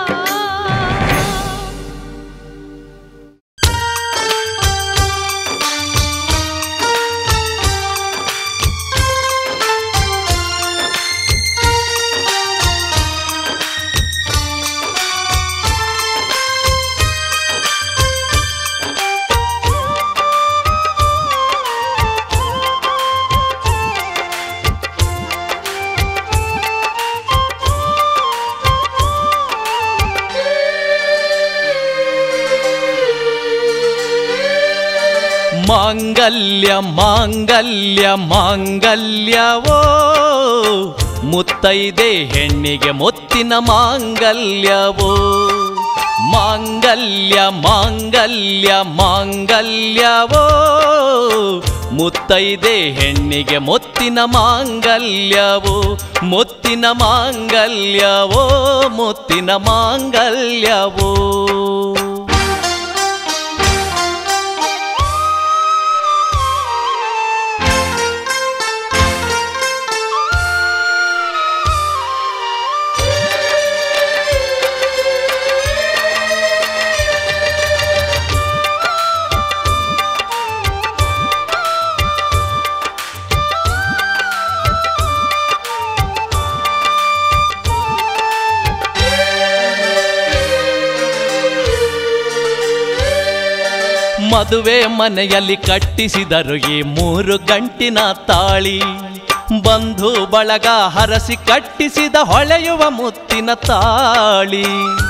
ಮಾಂಗಲ್ಯ ಮಾಂಗಲ್ಯ ಮಾಂಗಲ್ಯವೋ ಮುತ್ತೈದೆ ಹೆಣ್ಣಿಗೆ ಮುತ್ತಿನ ಮಾಂಗಲ್ಯವೋ ಮಾಂಗಲ್ಯ ಮಾಂಗಲ್ಯ ಮಾಂಗಲ್ಯವೋ ಮುತ್ತೈದೆ ಹೆಣ್ಣಿಗೆ ಮುತ್ತಿನ ಮಾಂಗಲ್ಯವೋ ಮುತ್ತಿನ ಮಾಂಗಲ್ಯವೋ ಮುತ್ತಿನ ಮಾಂಗಲ್ಯವೋ ಮದುವೆ ಮನೆಯಲ್ಲಿ ಕಟ್ಟಿಸಿದರು ಈ ಮೂರು ಗಂಟಿನ ತಾಳಿ ಬಂಧು ಬಳಗ ಹರಸಿ ಕಟ್ಟಿಸಿದ ಹೊಳೆಯುವ ಮುತ್ತಿನ ತಾಳಿ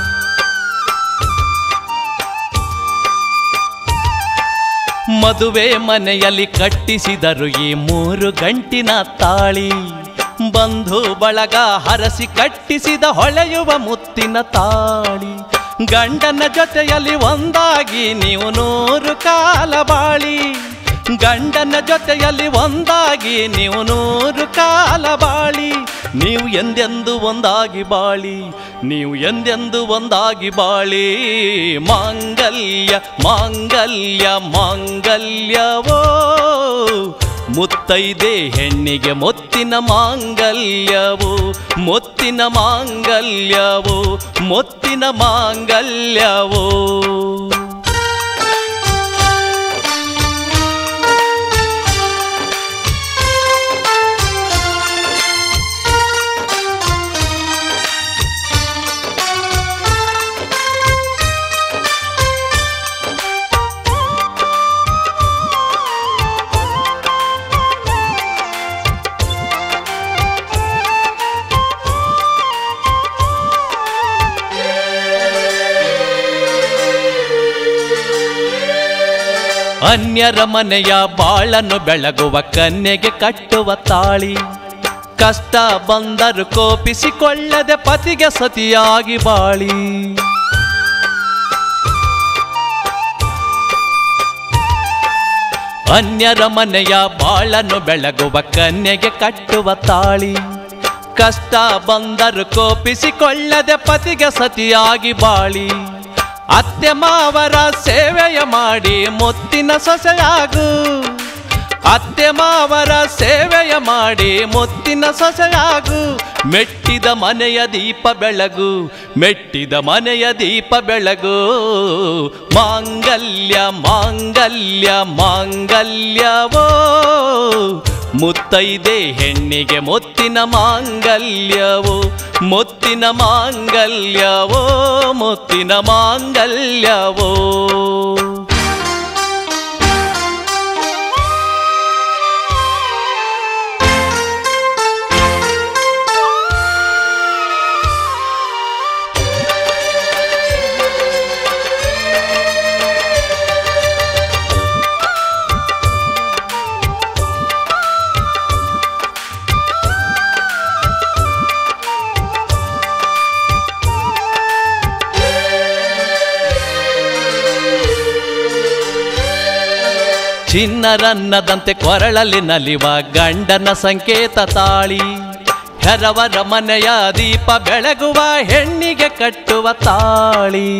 ಮದುವೆ ಮನೆಯಲ್ಲಿ ಕಟ್ಟಿಸಿದರು ಈ ಮೂರು ಗಂಟಿನ ತಾಳಿ ಬಂಧು ಬಳಗ ಹರಸಿ ಕಟ್ಟಿಸಿದ ಹೊಳೆಯುವ ಮುತ್ತಿನ ತಾಳಿ ಗಂಡನ ಜೊತೆಯಲ್ಲಿ ಒಂದಾಗಿ ನೀವು ನೂರು ಕಾಲ ಬಾಳಿ ಗಂಡನ ಜೊತೆಯಲ್ಲಿ ಒಂದಾಗಿ ನೀವು ನೂರು ಕಾಲ ಬಾಳಿ ನೀವು ಎಂದೆಂದು ಒಂದಾಗಿ ಬಾಳಿ ನೀವು ಎಂದೆಂದು ಒಂದಾಗಿ ಬಾಳಿ ಮಾಂಗಲ್ಯ ಮಾಂಗಲ್ಯ ಮಾಂಗಲ್ಯವೋ ಮುತ್ತೈದೆ ಹೆಣ್ಣಿಗೆ ಮೊತ್ತಿನ ಮಾಂಗಲ್ಯವು ಮೊತ್ತಿನ ಮಾಂಗಲ್ಯವು ಮೊತ್ತಿನ ಮಾಂಗಲ್ಯವು ಅನ್ಯರ ಮನೆಯ ಬಾಳನ್ನು ಬೆಳಗುವ ಕನ್ಯೆಗೆ ಕಟ್ಟುವ ತಾಳಿ ಕಷ್ಟ ಬಂದರು ಕೋಪಿಸಿಕೊಳ್ಳದೆ ಪತಿಗೆ ಸತಿಯಾಗಿ ಬಾಳಿ ಅನ್ಯರ ಮನೆಯ ಬಾಳನ್ನು ಬೆಳಗುವ ಕನ್ಯೆಗೆ ಕಟ್ಟುವ ತಾಳಿ ಕಷ್ಟ ಬಂದರು ಕೋಪಿಸಿಕೊಳ್ಳದೆ ಪತಿಗೆ ಸತಿಯಾಗಿ ಬಾಳಿ ಅತ್ತೆ ಮಾವರ ಸೇವೆಯ ಮಾಡಿ ಮುತ್ತಿನ ಸೊಸೆಯಾಗು ಅತ್ತೆ ಮಾವರ ಸೇವೆಯ ಮಾಡಿ ಮುತ್ತಿನ ಸೊಸೆಯಾಗು ಮೆಟ್ಟಿದ ಮನೆಯ ದೀಪ ಬೆಳಗು ಮೆಟ್ಟಿದ ಮನೆಯ ದೀಪ ಬೆಳಗು ಮಾಂಗಲ್ಯ ಮಾಂಗಲ್ಯ ಮಾಂಗಲ್ಯವೋ ಮುತ್ತೈದೆ ಹೆಣ್ಣಿಗೆ ಮುತ್ತಿನ ಮಾಂಗಲ್ಯವೋ ಮುತ್ತಿನ ಮಾಂಗಲ್ಯವೋ ಮುತ್ತಿನ ಮಾಂಗಲ್ಯವೋ ಚಿನ್ನರನ್ನದಂತೆ ಕೊರಳಲ್ಲಿ ನಲಿವ ಗಂಡನ ಸಂಕೇತ ತಾಳಿ ಹೆರವರ ಮನೆಯ ದೀಪ ಬೆಳಗುವ ಹೆಣ್ಣಿಗೆ ಕಟ್ಟುವ ತಾಳಿ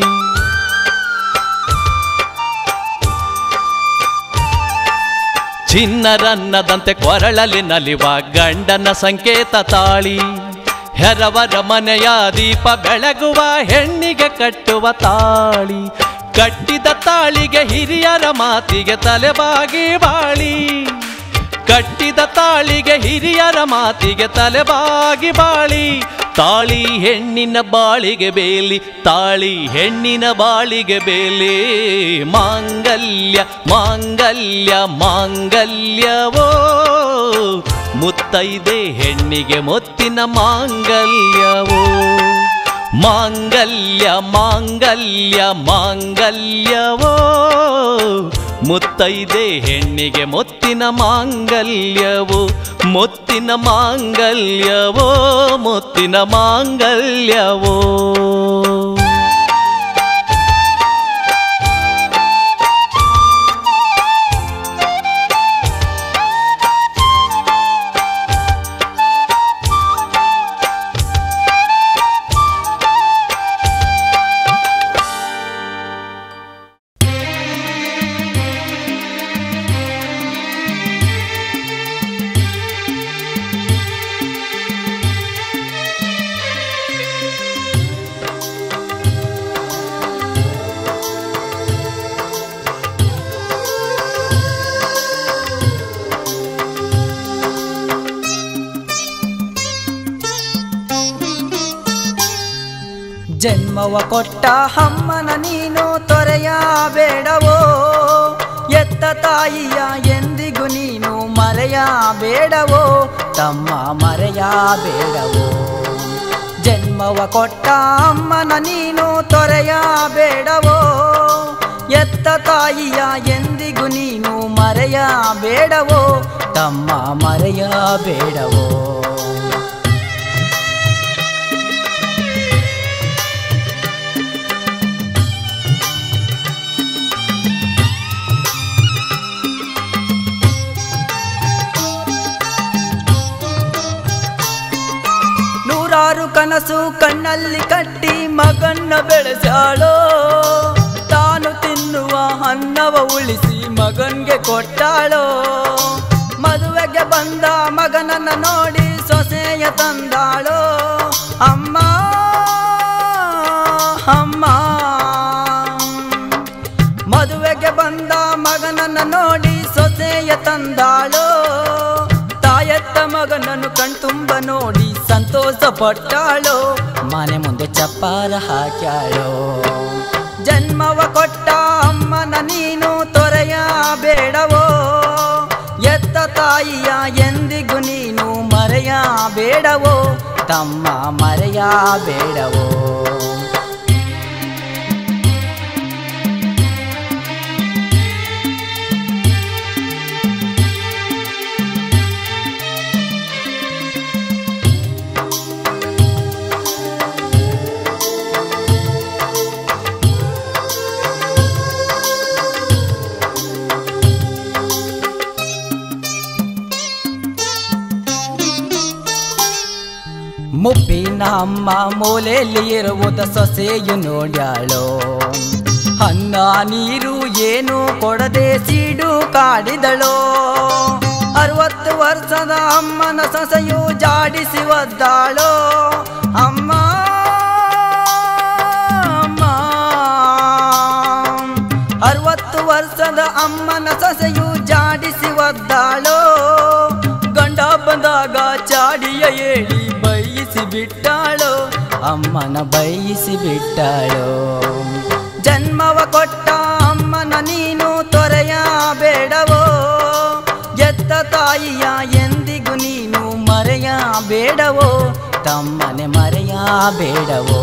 ಚಿನ್ನರನ್ನದಂತೆ ಕೊರಳಲ್ಲಿ ನಲಿವ ಗಂಡನ ಸಂಕೇತ ತಾಳಿ ಹೆರವರ ಮನೆಯ ದೀಪ ಬೆಳಗುವ ಹೆಣ್ಣಿಗೆ ಕಟ್ಟುವ ತಾಳಿ ಕಟ್ಟಿದ ತಾಳಿಗೆ ಹಿರಿಯರ ಮಾತಿಗೆ ತಲೆಬಾಗಿ ಬಾಳಿ ಕಟ್ಟಿದ ತಾಳಿಗೆ ಹಿರಿಯರ ಮಾತಿಗೆ ತಲೆಬಾಗಿ ಬಾಳಿ ತಾಳಿ ಹೆಣ್ಣಿನ ಬಾಳಿಗೆ ಬೇಲಿ ತಾಳಿ ಹೆಣ್ಣಿನ ಬಾಳಿಗೆ ಬೇಲಿ ಮಾಂಗಲ್ಯ ಮಾಂಗಲ್ಯ ಮಾಂಗಲ್ಯವೋ ಮುತ್ತೈದೆ ಹೆಣ್ಣಿಗೆ ಮುತ್ತಿನ ಮಾಂಗಲ್ಯವೋ ಮಾಂಗಲ್ಯ ಮಾಂಗಲ್ಯ ಮಾಂಗಲ್ಯವೋ ಮುತ್ತೈದೆ ಹೆಣ್ಣಿಗೆ ಮುತ್ತಿನ ಮಾಂಗಲ್ಯವೋ ಮುತ್ತಿನ ಮಾಂಗಲ್ಯವೋ ಮುತ್ತಿನ ಮಾಂಗಲ್ಯವೋ ಜನ್ಮವ ಕೊಟ್ಟ ಅಮ್ಮನ ನೀನು ತೊರೆಯಬೇಡವೋ ಎತ್ತ ತಾಯಿಯ ಎಂದಿಗೂ ನೀನು ಮರೆಯಬೇಡವೋ ತಮ್ಮ ಮರೆಯಬೇಡವೋ ಜನ್ಮವ ಕೊಟ್ಟ ಅಮ್ಮನ ನೀನು ತೊರೆಯಬೇಡವೋ ಎತ್ತ ತಾಯಿಯ ಎಂದಿಗೂ ನೀನು ಮರೆಯಬೇಡವೋ ತಮ್ಮ ಮರೆಯಬೇಡವೋ ನೂರಾರು ಕನಸು ಕಣ್ಣಲ್ಲಿ ಕಟ್ಟಿ ಮಗನ್ನ ಬೆಳೆಸಾಳೋ ತಾನು ತಿನ್ನುವ ಅನ್ನವ ಉಳಿಸಿ ಮಗನ್ಗೆ ಕೊಟ್ಟಾಳೋ ಮದುವೆ ಮದುವೆಗೆ ಬಂದ ಮಗನನ್ನ ನೋಡಿ ಸೊಸೆಯ ತಂದಾಳು ಅಮ್ಮ ಅಮ್ಮ ಮದುವೆಗೆ ಬಂದ ಮಗನನ್ನ ನೋಡಿ ಸೊಸೆಯ ತಂದಾಳು ತಾಯತ್ತ ಮಗನನ್ನು ಕಣ್ತುಂಬ ನೋಡಿ ಸಂತೋಷ ಪಟ್ಟಾಳು ಮನೆ ಮುಂದೆ ಚಪ್ಪಾರ ಹಾಕ್ಯಾಳು ಜನ್ಮವ ಕೊಟ್ಟ ಅಮ್ಮನ ನೀನು ತೊರೆಯ ಬೇಡವೋ ಎತ್ತ ತಾಯಿಯ ಎಂದಿಗೂ ನೀನು ಮರೆಯ ಬೇಡವೋ ತಮ್ಮ ಮರೆಯ ಬೇಡವೋ ಮುಪ್ಪಿನ ಅಮ್ಮ ಮೂಲೆಯಲ್ಲಿ ಇರುವುದ ಸೊಸೆಯು ನೋಡ್ಯಾಳು ಅನ್ನ ನೀರು ಏನು ಕೊಡದೆ ಸೀಡು ಕಾಡಿದಳು ಅರವತ್ತು ವರ್ಷದ ಅಮ್ಮನ ಸೊಸೆಯು ಜಾಡಿಸಿ ಒದ್ದಾಳು ಅಮ್ಮ ಅಮ್ಮ ಅರವತ್ತು ವರ್ಷದ ಅಮ್ಮನ ಸೊಸೆಯು ಜಾಡಿಸಿ ಒದ್ದಾಳು ಗಂಡ ಬಂದಾಗ ಚಾಡಿಯ ಹೇಳಿ ಬೈಯಿಸಿ ಬಿಟ್ಟಾಳು ಅಮ್ಮನ ಬೈಯಿಸಿ ಬಿಟ್ಟಾಳು ಜನ್ಮವ ಕೊಟ್ಟ ಅಮ್ಮನ ನೀನು ತೊರೆಯ ಬೇಡವೋ ಎತ್ತ ತಾಯಿಯ ಎಂದಿಗೂ ನೀನು ಮರೆಯ ಬೇಡವೋ ತಮ್ಮನೆ ಮರೆಯ ಬೇಡವೋ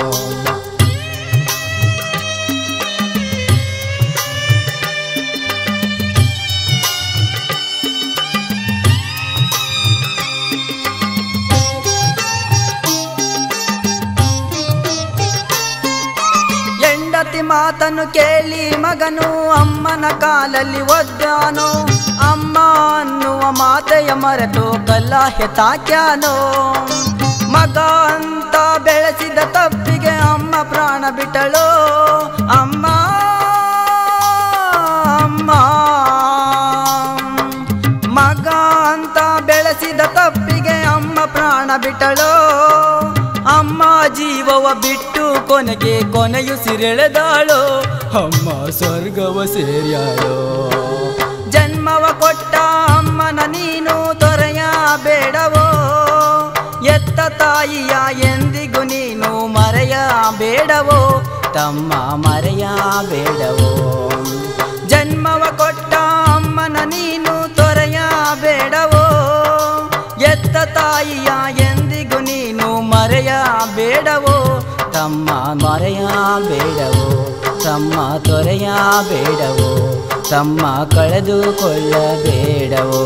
ಹೆಂಡತಿ ಮಾತನ್ನು ಕೇಳಿ ಮಗನು ಅಮ್ಮನ ಕಾಲಲ್ಲಿ ಒದ್ದಾನು ಅಮ್ಮ ಅನ್ನುವ ಮಾತೆಯ ಮರೆತು ಕಲ್ಲಾಹೆ ತಾಕ್ಯಾನೋ ಮಗ ಅಂತ ಬೆಳೆಸಿದ ತಪ್ಪಿಗೆ ಅಮ್ಮ ಪ್ರಾಣ ಬಿಟ್ಟಳು ಅಮ್ಮ ಅಮ್ಮ ಮಗ ಅಂತ ಬೆಳೆಸಿದ ತಪ್ಪಿಗೆ ಅಮ್ಮ ಪ್ರಾಣ ಬಿಟ್ಟಳು ಅಮ್ಮ ಜೀವವ ಬಿಟ್ಟು ಕೊನೆಗೆ ಕೊನೆಯು ಸಿರೆಳೆದಾಳು ಅಮ್ಮ ಸ್ವರ್ಗವ ಸೇರ್ಯಾಳು ಜನ್ಮವ ಕೊಟ್ಟ ಅಮ್ಮನ ನೀನು ತೊರೆಯ ಬೇಡವೋ ಎತ್ತ ತಾಯಿಯ ಎಂದಿಗೂ ನೀನು ಮರೆಯ ಬೇಡವೋ ತಮ್ಮ ಮರೆಯ ಬೇಡವೋ ಜನ್ಮವ ಕೊಟ್ಟ ಅಮ್ಮನ ನೀನು ತೊರೆಯ ಬೇಡವೋ ಎತ್ತ ತಾಯಿಯ ಎಂದಿಗೂ ನೀನು ಮರೆಯ ಬೇಡವೋ ತಮ್ಮ ಮರೆಯ ಬೇಡವೋ ತಮ್ಮ ತೊರೆಯ ಬೇಡವೋ ತಮ್ಮ ಕಳೆದುಕೊಳ್ಳಬೇಡವೋ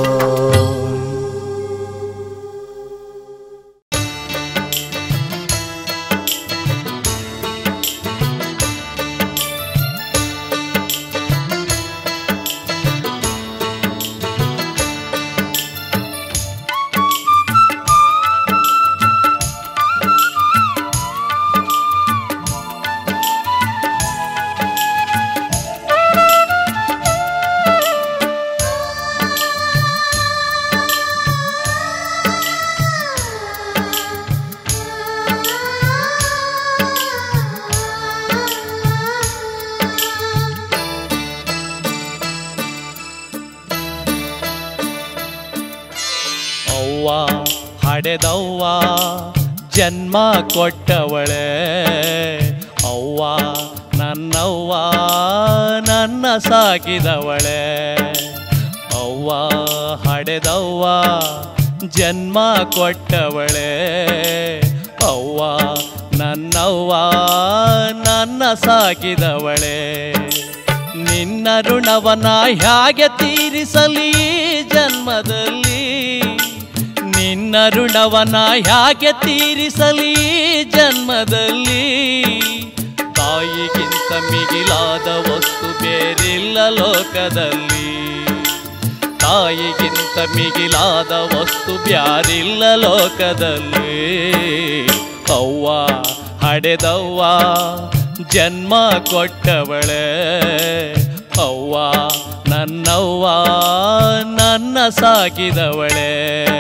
ಅವ್ವ ಹಡೆದವ್ವ ಜನ್ಮ ಕೊಟ್ಟವಳೆ ಅವ್ವ ನನ್ನವ್ವ ನನ್ನ ಸಾಕಿದವಳೆ ಅವ್ವ ಹಡೆದವ್ವ ಜನ್ಮ ಕೊಟ್ಟವಳೆ ಅವ್ವ ನನ್ನವ್ವ ನನ್ನ ಸಾಕಿದವಳೆ ನಿನ್ನ ಋಣವನ ಹೇಗೆ ತೀರಿಸಲಿ ಈ ಜನ್ಮದಲ್ಲಿ ನಿನ್ನ ಋಣವನ ಹೇಗೆ ತೀರಿಸಲಿ ಈ ಜನ್ಮದಲ್ಲಿ ತಾಯಿಗಿಂತ ಮಿಗಿಲಾದ ವಸ್ತು ಬೇರಿಲ್ಲ ಲೋಕದಲ್ಲಿ ತಾಯಿಗಿಂತ ಮಿಗಿಲಾದ ವಸ್ತು ಬ್ಯಾರಿಲ್ಲ ಲೋಕದಲ್ಲಿ ಅವ್ವ ಹಡೆದವ್ವ ಜನ್ಮ ಕೊಟ್ಟವಳೆ ಅವ್ವ ನನ್ನ ನನ್ನವ್ವ ನನ್ನ ಸಾಕಿದವಳೆ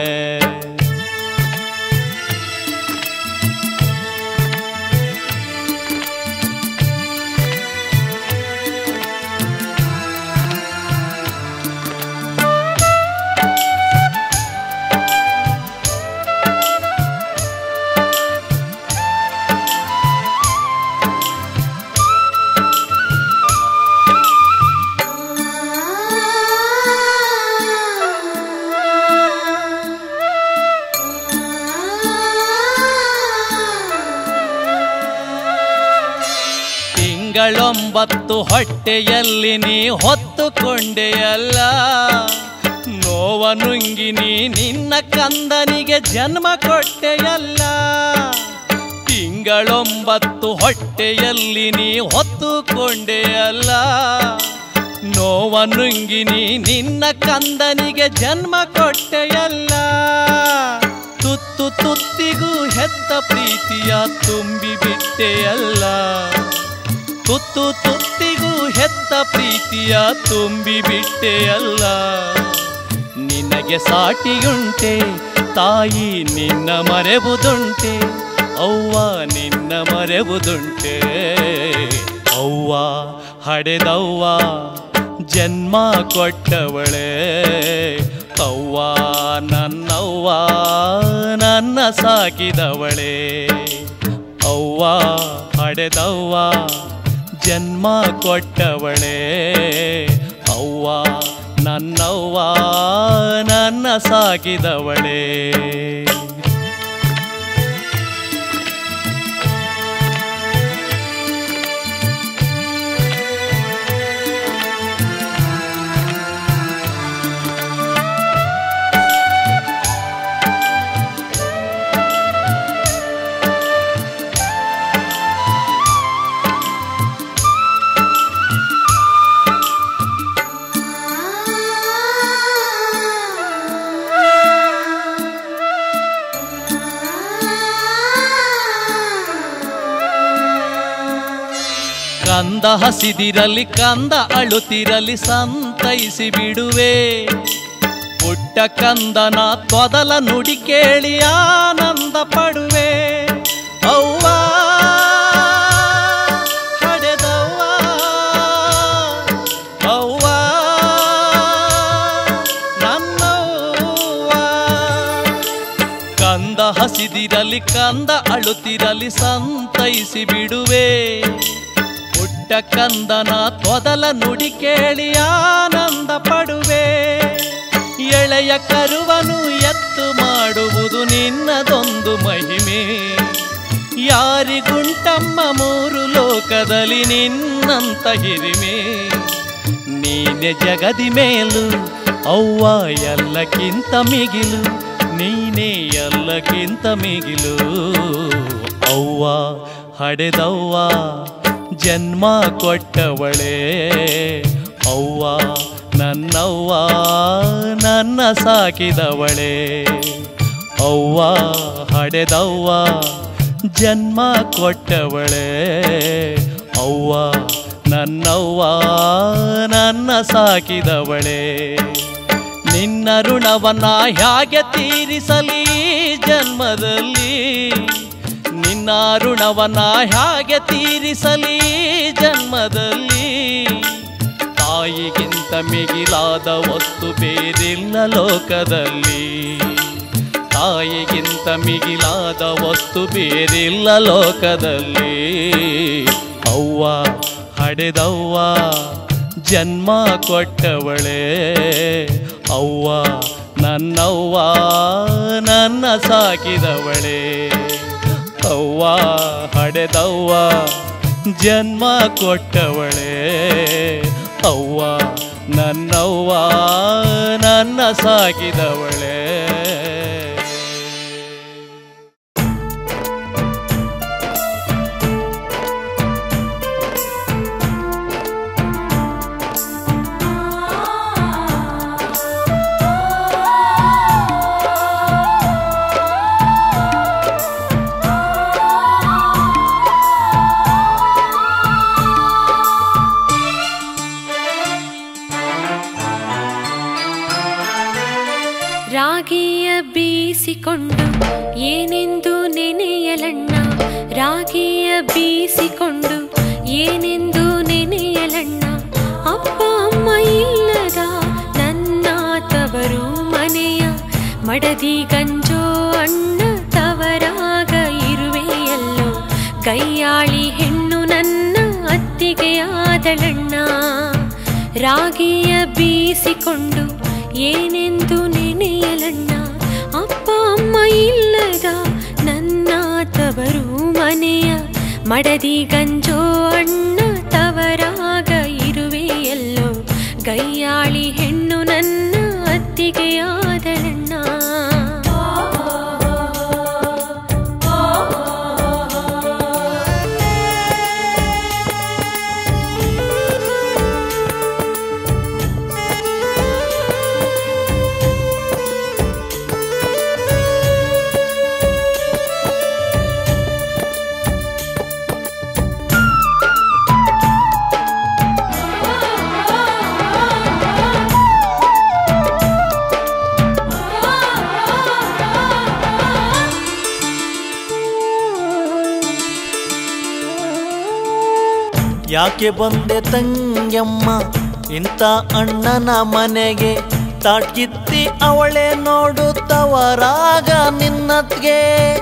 ತಿಂಗಳೊಂಬತ್ತು ಹೊಟ್ಟೆಯಲ್ಲಿ ನೀ ಹೊತ್ತುಕೊಂಡೆಯಲ್ಲ ನೋವ ನುಂಗಿ ನೀ ನಿನ್ನ ಕಂದನಿಗೆ ಜನ್ಮ ಕೊಟ್ಟೆಯಲ್ಲ ತಿಂಗಳೊಂಬತ್ತು ಹೊಟ್ಟೆಯಲ್ಲಿ ನೀ ಹೊತ್ತುಕೊಂಡೆಯಲ್ಲ ನೋವ ನುಂಗಿ ನೀ ನಿನ್ನ ಕಂದನಿಗೆ ಜನ್ಮ ಕೊಟ್ಟೆಯಲ್ಲ ತುತ್ತು ತುತ್ತಿಗೂ ಹೆತ್ತ ಪ್ರೀತಿಯ ತುಂಬಿ ಬಿಟ್ಟೆಯಲ್ಲ ತುತ್ತು ತುತ್ತಿಗೂ ಹೆತ್ತ ಪ್ರೀತಿಯ ತುಂಬಿ ಬಿಟ್ಟೆಯಲ್ಲ ನಿನಗೆ ಸಾಟಿಯುಂಟೆ ತಾಯಿ ನಿನ್ನ ಮರೆವುದುಂಟೆ ಅವ್ವ ನಿನ್ನ ಮರೆವುದುಂಟೆ ಅವ್ವ ಹಡೆದವ್ವ ಜನ್ಮ ಕೊಟ್ಟವಳೆ ಅವ್ವ ನನ್ನವ್ವ ನನ್ನ ಸಾಕಿದವಳೆ ಅವ್ವ ಹಡೆದವ್ವ ಜನ್ಮ ಕೊಟ್ಟವಳೆ ಅವ್ವ ನನ್ನವ್ವ ನನ್ನ ಸಾಕಿದವಳೆ ಕಂದ ಹಸಿದಿರಲಿ ಕಂದ ಅಳುತ್ತಿರಲಿ ಸಂತೈಸಿ ಬಿಡುವೆ ಪುಟ್ಟ ಕಂದನ ತೊದಲ ನುಡಿ ಕೇಳಿ ಆನಂದ ಪಡುವೆ ಅವ್ವ ಹಡೆದವ್ವ ಅವ್ವ ನನ್ನವ್ವ ಕಂದ ಹಸಿದಿರಲಿ ಕಂದ ಅಳುತ್ತಿರಲಿ ಸಂತೈಸಿ ಬಿಡುವೆ ಪುಟ್ಟ ಕಂದನ ತೊದಲ ನುಡಿ ಕೇಳಿ ಆನಂದ ಪಡುವೆ ಎಳೆಯ ಕರುವನು ಎತ್ತು ಮಾಡುವುದು ನಿನ್ನದೊಂದು ಮಹಿಮೆ ಯಾರಿಗುಂಟಮ್ಮ ಮೂರು ಲೋಕದಲ್ಲಿ ನಿನ್ನಂತ ಹಿರಿಮೆ ನೀನೆ ಜಗದಿ ಮೇಲು ಅವ್ವ ಎಲ್ಲಕ್ಕಿಂತ ಮಿಗಿಲು ನೀನೇ ಎಲ್ಲಕ್ಕಿಂತ ಮಿಗಿಲು ಅವ್ವ ಹಡೆದವ್ವ ಜನ್ಮ ಕೊಟ್ಟವಳೆ ಅವ್ವ ನನ್ನವ್ವ ನನ್ನ ಸಾಕಿದವಳೆ ಅವ್ವ ಹಡೆದವ್ವ ಜನ್ಮ ಕೊಟ್ಟವಳೆ ಅವ್ವ ನನ್ನವ್ವ ನನ್ನ ಸಾಕಿದವಳೆ ನಿನ್ನ ಋಣವನ್ನ ಹೇಗೆ ತೀರಿಸಲಿ ಈ ಜನ್ಮದಲ್ಲಿ ನಿನ್ನ ಋಣವನ್ನ ಹೇಗೆ ತೀರಿಸಲಿ ಈ ಜನ್ಮದಲ್ಲಿ ತಾಯಿಗಿಂತ ಮಿಗಿಲಾದ ವಸ್ತು ಬೇರಿಲ್ಲ ಲೋಕದಲ್ಲಿ ತಾಯಿಗಿಂತ ಮಿಗಿಲಾದ ವಸ್ತು ಬೇರಿಲ್ಲ ಲೋಕದಲ್ಲಿ ಅವ್ವ ಹಡೆದವ್ವ ಜನ್ಮ ಕೊಟ್ಟವಳೆ ಅವ್ವ ನನ್ನವ್ವ ನನ್ನ ಸಾಕಿದವಳೆ ಅವ್ವ ಹಡೆದವ್ವ ಜನ್ಮ ಕೊಟ್ಟವಳೆ ಅವ್ವ ನನ್ನವ್ವ ನನ್ನ ಸಾಕಿದವಳೆ ಏನೆಂದು ನೆನೆಯಲಣ್ಣ ರಾಗಿಯ ಬೀಸಿಕೊಂಡು ಏನೆಂದು ನೆನೆಯಲಣ್ಣ ಅಪ್ಪ ಅಮ್ಮ ಇಲ್ಲದ ನನ್ನ ತವರು ಮನೆಯ ಮಡದಿ ಗಂಜೋ ಅಣ್ಣ ತವರಾಗ ಇರುವೆಯಲ್ಲೋ ಕೈಯಾಳಿ ಹೆಣ್ಣು ನನ್ನ ಅತ್ತಿಗೆ ಆದಳಣ್ಣ ರಾಗಿಯ ಬೀಸಿಕೊಂಡು ಏನೆಂದು ನೆನೆಯಲಣ್ಣ ಅಪ್ಪ ಅಮ್ಮ ಇಲ್ಲದ ನನ್ನ ತವರು ಮನೆಯ ಮಡದಿ ಗಂಜೋ ಅಣ್ಣ ತವರಾಗ ಇರುವೆಯಲ್ಲೋ ಗೈಯಾಳಿ ಹೆಣ್ಣು ನನ್ನ ಅತ್ತಿಗೆ ಆದಳಣ್ಣ ಯಾಕೆ ಬಂದೆ ತಂಗ್ಯಮ್ಮ ಇಂಥ ಅಣ್ಣನ ಮನೆಗೆ ತಾಟ್ಕಿತ್ತಿ ಅವಳೆ ನೋಡುತ್ತವರಾಗ ನಿನ್ನತ್ಗೆ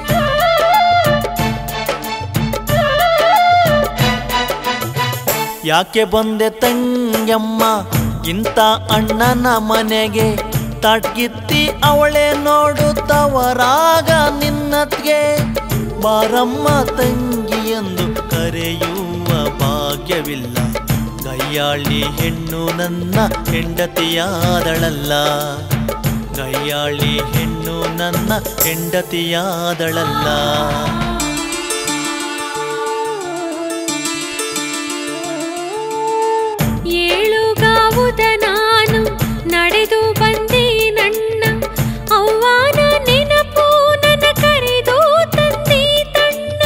ಯಾಕೆ ಬಂದೆ ತಂಗ್ಯಮ್ಮ ಇಂಥ ಅಣ್ಣನ ಮನೆಗೆ ತಾಟ್ಕಿತ್ತಿ ಅವಳೆ ನೋಡುತ್ತವರಾಗ ನಿನ್ನತ್ಗೆ ಬಾರಮ್ಮ ತಂಗಿ ಎಂದು ಕರೆಯುವ ಭಾಗ್ಯವಿಲ್ಲ ಗಯ್ಯಾಳಿ ಹೆಣ್ಣು ನನ್ನ ಹೆಂಡತಿಯಾದಳಲ್ಲ ಗಯ್ಯಾಳಿ ಹೆಣ್ಣು ನನ್ನ ಹೆಂಡತಿಯಾದಳಲ್ಲ ಏಳುಗಾವುದ ನಾನು ನಡೆದು ಬಂದೆ ನನ್ನ ಅವ್ವಾನ ನೆನಪು ನನ್ನ ಕರೆದು ತಂದೆ ತಣ್ಣ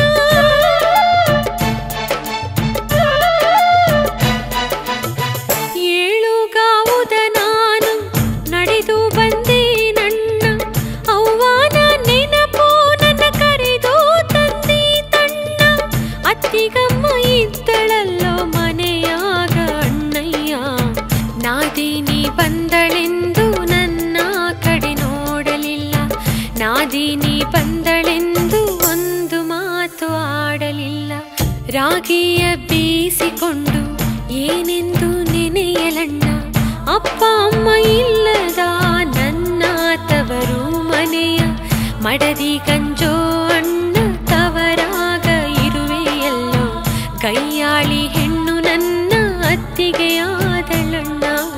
ಏಳುಗಾವುದ ನಾನು ನಡೆದು ಬಂದೆ ನನ್ನ ಅವ್ವಾನ ನೆನಪು ನನ್ನ ಕರೆದು ತಂದೆ ತಣ್ಣ ಅತ್ತಿಗಮ್ಮ ಇದ್ದಳಲ್ಲೋ ಮನೆಯಾಗ ಅಣ್ಣಯ್ಯ ನಾದಿನಿ ಬಂದಳೆಂದು ನನ್ನ ಕಡೆ ನೋಡಲಿಲ್ಲ ನಾದಿನಿ ಬಂದಳೆಂದು ಒಂದು ಮಾತು ಆಡಲಿಲ್ಲ ರಾಗಿಯ ಬೀಸಿಕೊಂಡು ಏನೆಂದು ನೆನೆಯಲಣ್ಣ ಅಪ್ಪ ಅಮ್ಮ ಇಲ್ಲದ ನನ್ನ ತವರು ಮನೆಯ ಮಡದಿ ಗಂಜೋ ಅಣ್ಣ ತವರಾಗ ಇರುವೆಯಲ್ಲೋ ಕೈಯಾಳಿ ಹೆಣ್ಣು ನನ್ನ ಅತ್ತಿಗೆ ಆದಳಣ್ಣ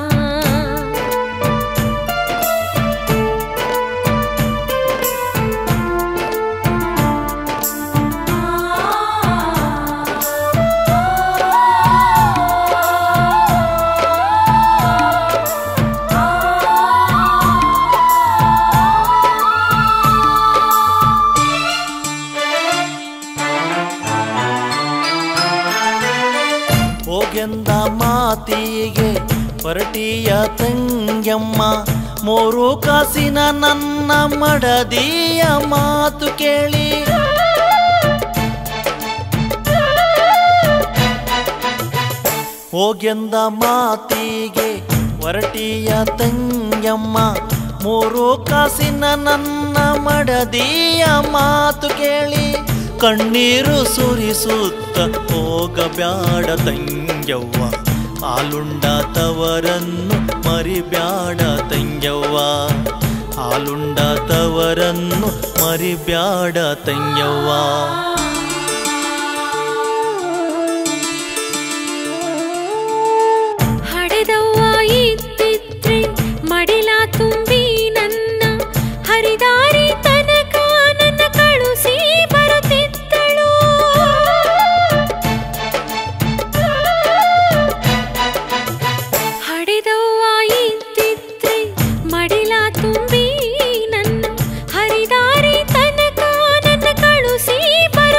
ಹೋಗೆಂದ ಮಾತಿಗೆ ಹೊರಟಿಯ ತಂಗ್ಯಮ್ಮ ಮೂರು ಕಾಸಿನ ನನ್ನ ಮಡದಿಯ ಮಾತು ಕೇಳಿ ಹೋಗೆಂದ ಮಾತಿಗೆ ಹೊರಟಿಯ ತಂಗ್ಯಮ್ಮ ಮೂರು ಕಾಸಿನ ನನ್ನ ಮಡದಿಯ ಮಾತು ಕೇಳಿ ಕಣ್ಣೀರು ಸುರಿಸುತ್ತ ಹೋಗಬ್ಯಾಡ ತಂಗ್ಯವ್ವ ಹಾಲುಂಡ ತವರನ್ನು ಮರಿಬ್ಯಾಡ ತಂಗ್ಯವ್ವ ಹಾಲುಂಡ ತವರನ್ನು ಮರಿಬ್ಯಾಡ ತಂಗ್ಯವ್ವ ಹಡೆದವ್ವ ಇದ್ದಿದ್ರೆ ಮಡಿಲ ತುಂಬಿ ನನ್ನ ಹರಿದಾರಿ ತನಕ ನನ್ನ ಕಳುಸಿ ಬರುತ್ತಿದ್ದಳು ಹಡೆದವ್ವ ಇದ್ದಿದ್ರೆ ಮಡಿಲ ತುಂಬಿ ನನ್ನ ಹರಿದಾರಿ ತನಕ ನನ್ನ ಕಳುಸಿ ಬರು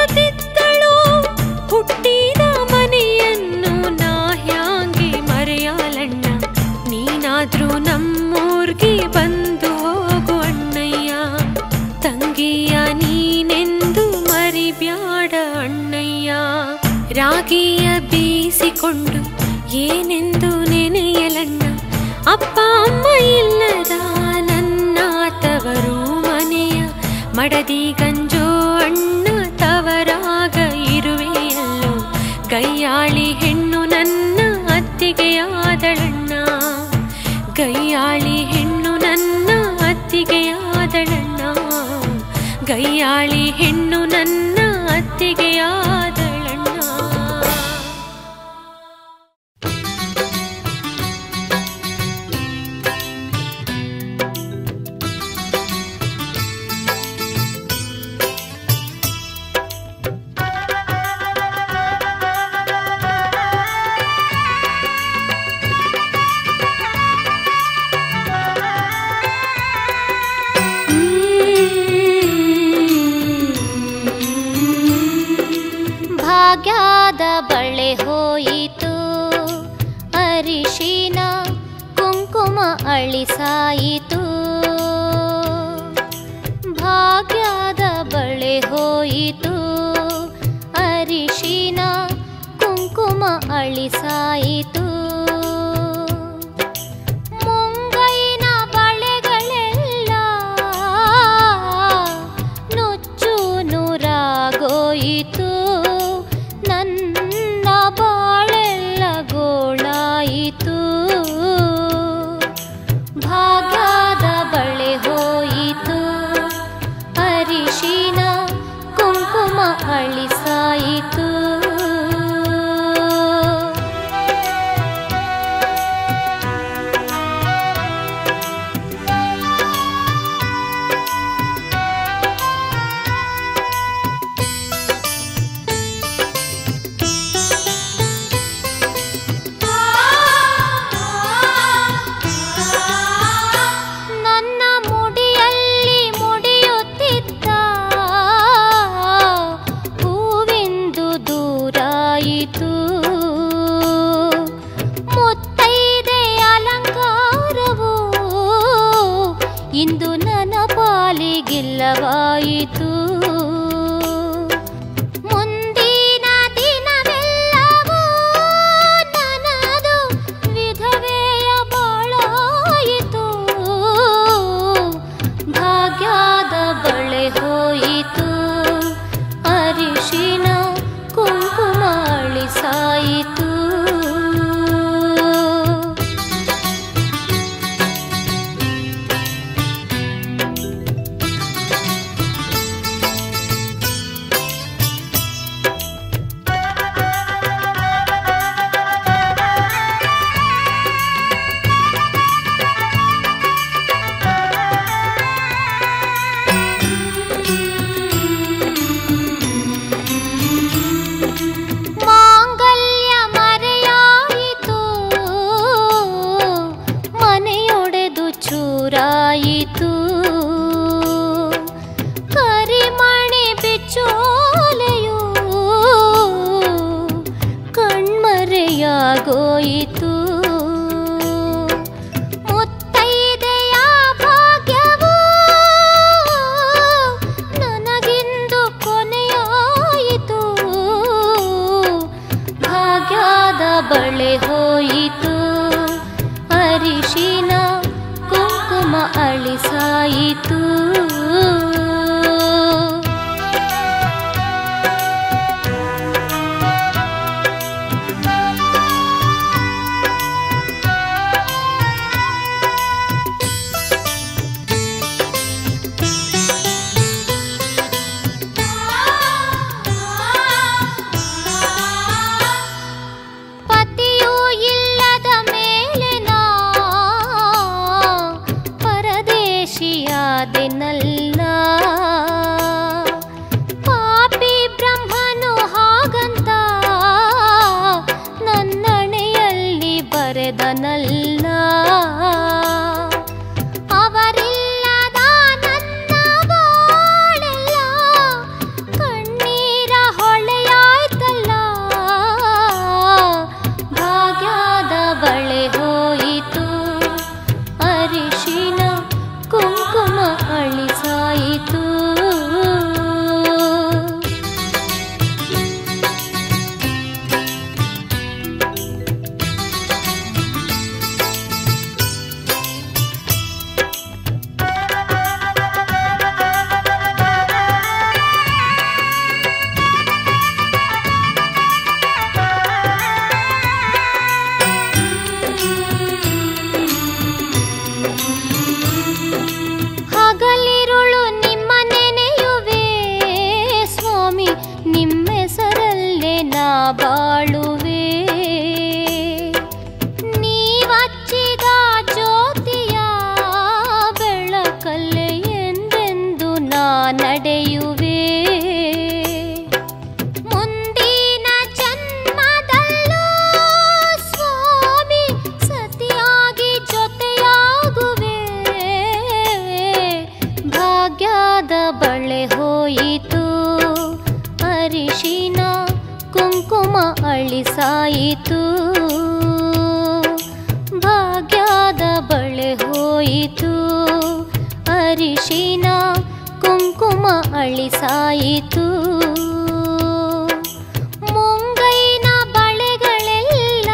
ಅಗಿಯ ಬೀಸಿಕೊಂಡು ಏನೆಂದು ನೆನೆಯಲಣ್ಣ ಅಪ್ಪ ಅಮ್ಮ ಇಲ್ಲದ ನನ್ನ ತವರು ಮನೆಯ ಮಡದಿ ಗಂಜೋ ಅಣ್ಣ ತವರಾಗ ಇರುವೆಯಲ್ಲೋ ಗೈಯಾಳಿ ಹೆಣ್ಣು ನನ್ನ ಅತ್ತಿಗೆಯಾದಳಣ್ಣ ಗೈಯಾಳಿ ಹೆಣ್ಣು ನನ್ನ ಅತ್ತಿಗೆಯಾದಳಣ್ಣ ಗೈಯಾಳಿ ಹೆಣ್ಣು ನನ್ನ ಅತ್ತಿಗೆಯಾದಳಣ್ಣ ಭಾಗ್ಯದ ಬಳೆ ಹೋಯಿತು ಅರಿಶಿನ ಕುಂಕುಮ ಅಳಿಸಾಯಿತು ಭಾಗ್ಯದ ಬಳೆ ಹೋಯಿತು ಅರಿಶಿನ ಕುಂಕುಮ ಅಳಿಸಾಯಿತು ಮುಂಗೈನ ಬಳೆಗಳೆಲ್ಲ ನುಚ್ಚು ನೂರಾಗೋಯಿತು ನನ್ನ ಬಾಳೆಲ್ಲ ಗೋಳಾಯಿತು ಭಾಗ್ಯದ ಬಳೆ ಹೋಯಿತು ಅರಿಶಿನ ಕುಂಕುಮ ಅಳಿಸಾಯಿತು ನನ್ನ ಮುಡಿಯಲ್ಲಿ ಮುಡಿಯುತ್ತಿದ್ದ ಹೂವಿಂದು ದೂರಾಯಿತು ಮುತ್ತೈದೆ ಅಲಂಕಾರವು ಇಂದು ನನ್ನ ಪಾಲಿಗಿಲ್ಲವಾಯಿತು ಮುಂದಿನ ದಿನವೆಲ್ಲವೂ ನನ್ನದು ವಿಧವೆಯ ಬಾಳಾಯಿತು ಭಾಗ್ಯದ ಬಳೆ ಹೋಯಿತು ಅರಿಶಿನ ಕುಂಕುಮ ಅಳಿಸಾಯಿತು ಮಾಂಗಲ್ಯ ಮರೆಯಾಯಿತು ಮನೆಯೊಡೆದು ಚೂರಾಯಿತು ಕರಿಮಣಿ ಬಿಚ್ಚೋಲೆಯು ಕಣ್ಮರೆಯಾಗೋಯಿತು ಮುತ್ತೈದೆಯ ಭಾಗ್ಯವು ನನಗಿಂದು ಕೊನೆಯಾಯಿತು ಭಾಗ್ಯದ ಬಳೆ ಹೋಯಿತು ಅರಿಶಿನ ಕುಂಕುಮ ಅಳಿಸಾಯಿತು ಅಳಿಸಾಯಿತು ಭಾಗ್ಯದ ಬಳೆ ಹೋಯಿತು ಅರಿಶಿನ ಕುಂಕುಮ ಅಳಿಸಾಯಿತು ಮುಂಗೈನ ಬಳೆಗಳೆಲ್ಲ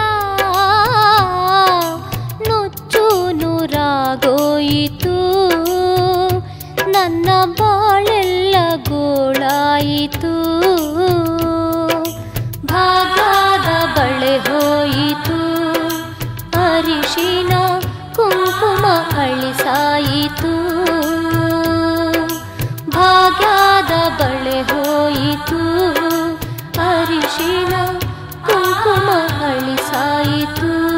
ನುಚ್ಚು ನೂರಾಗೋಯಿತು ನನ್ನ ಬಾಳೆಲ್ಲ ಗೋಳಾಯಿತು ಭಾಗದ ಬಳೆ ಹೋಯಿತು ಅರಿಶಿನ ಕುಂಕುಮ ಅಳಿಸಾಯಿತು ಭಾಗ್ಯದ ಬಳೆ ಹೋಯಿತು ಅರಿಶಿನ ಕುಂಕುಮ ಅಳಿಸಾಯಿತು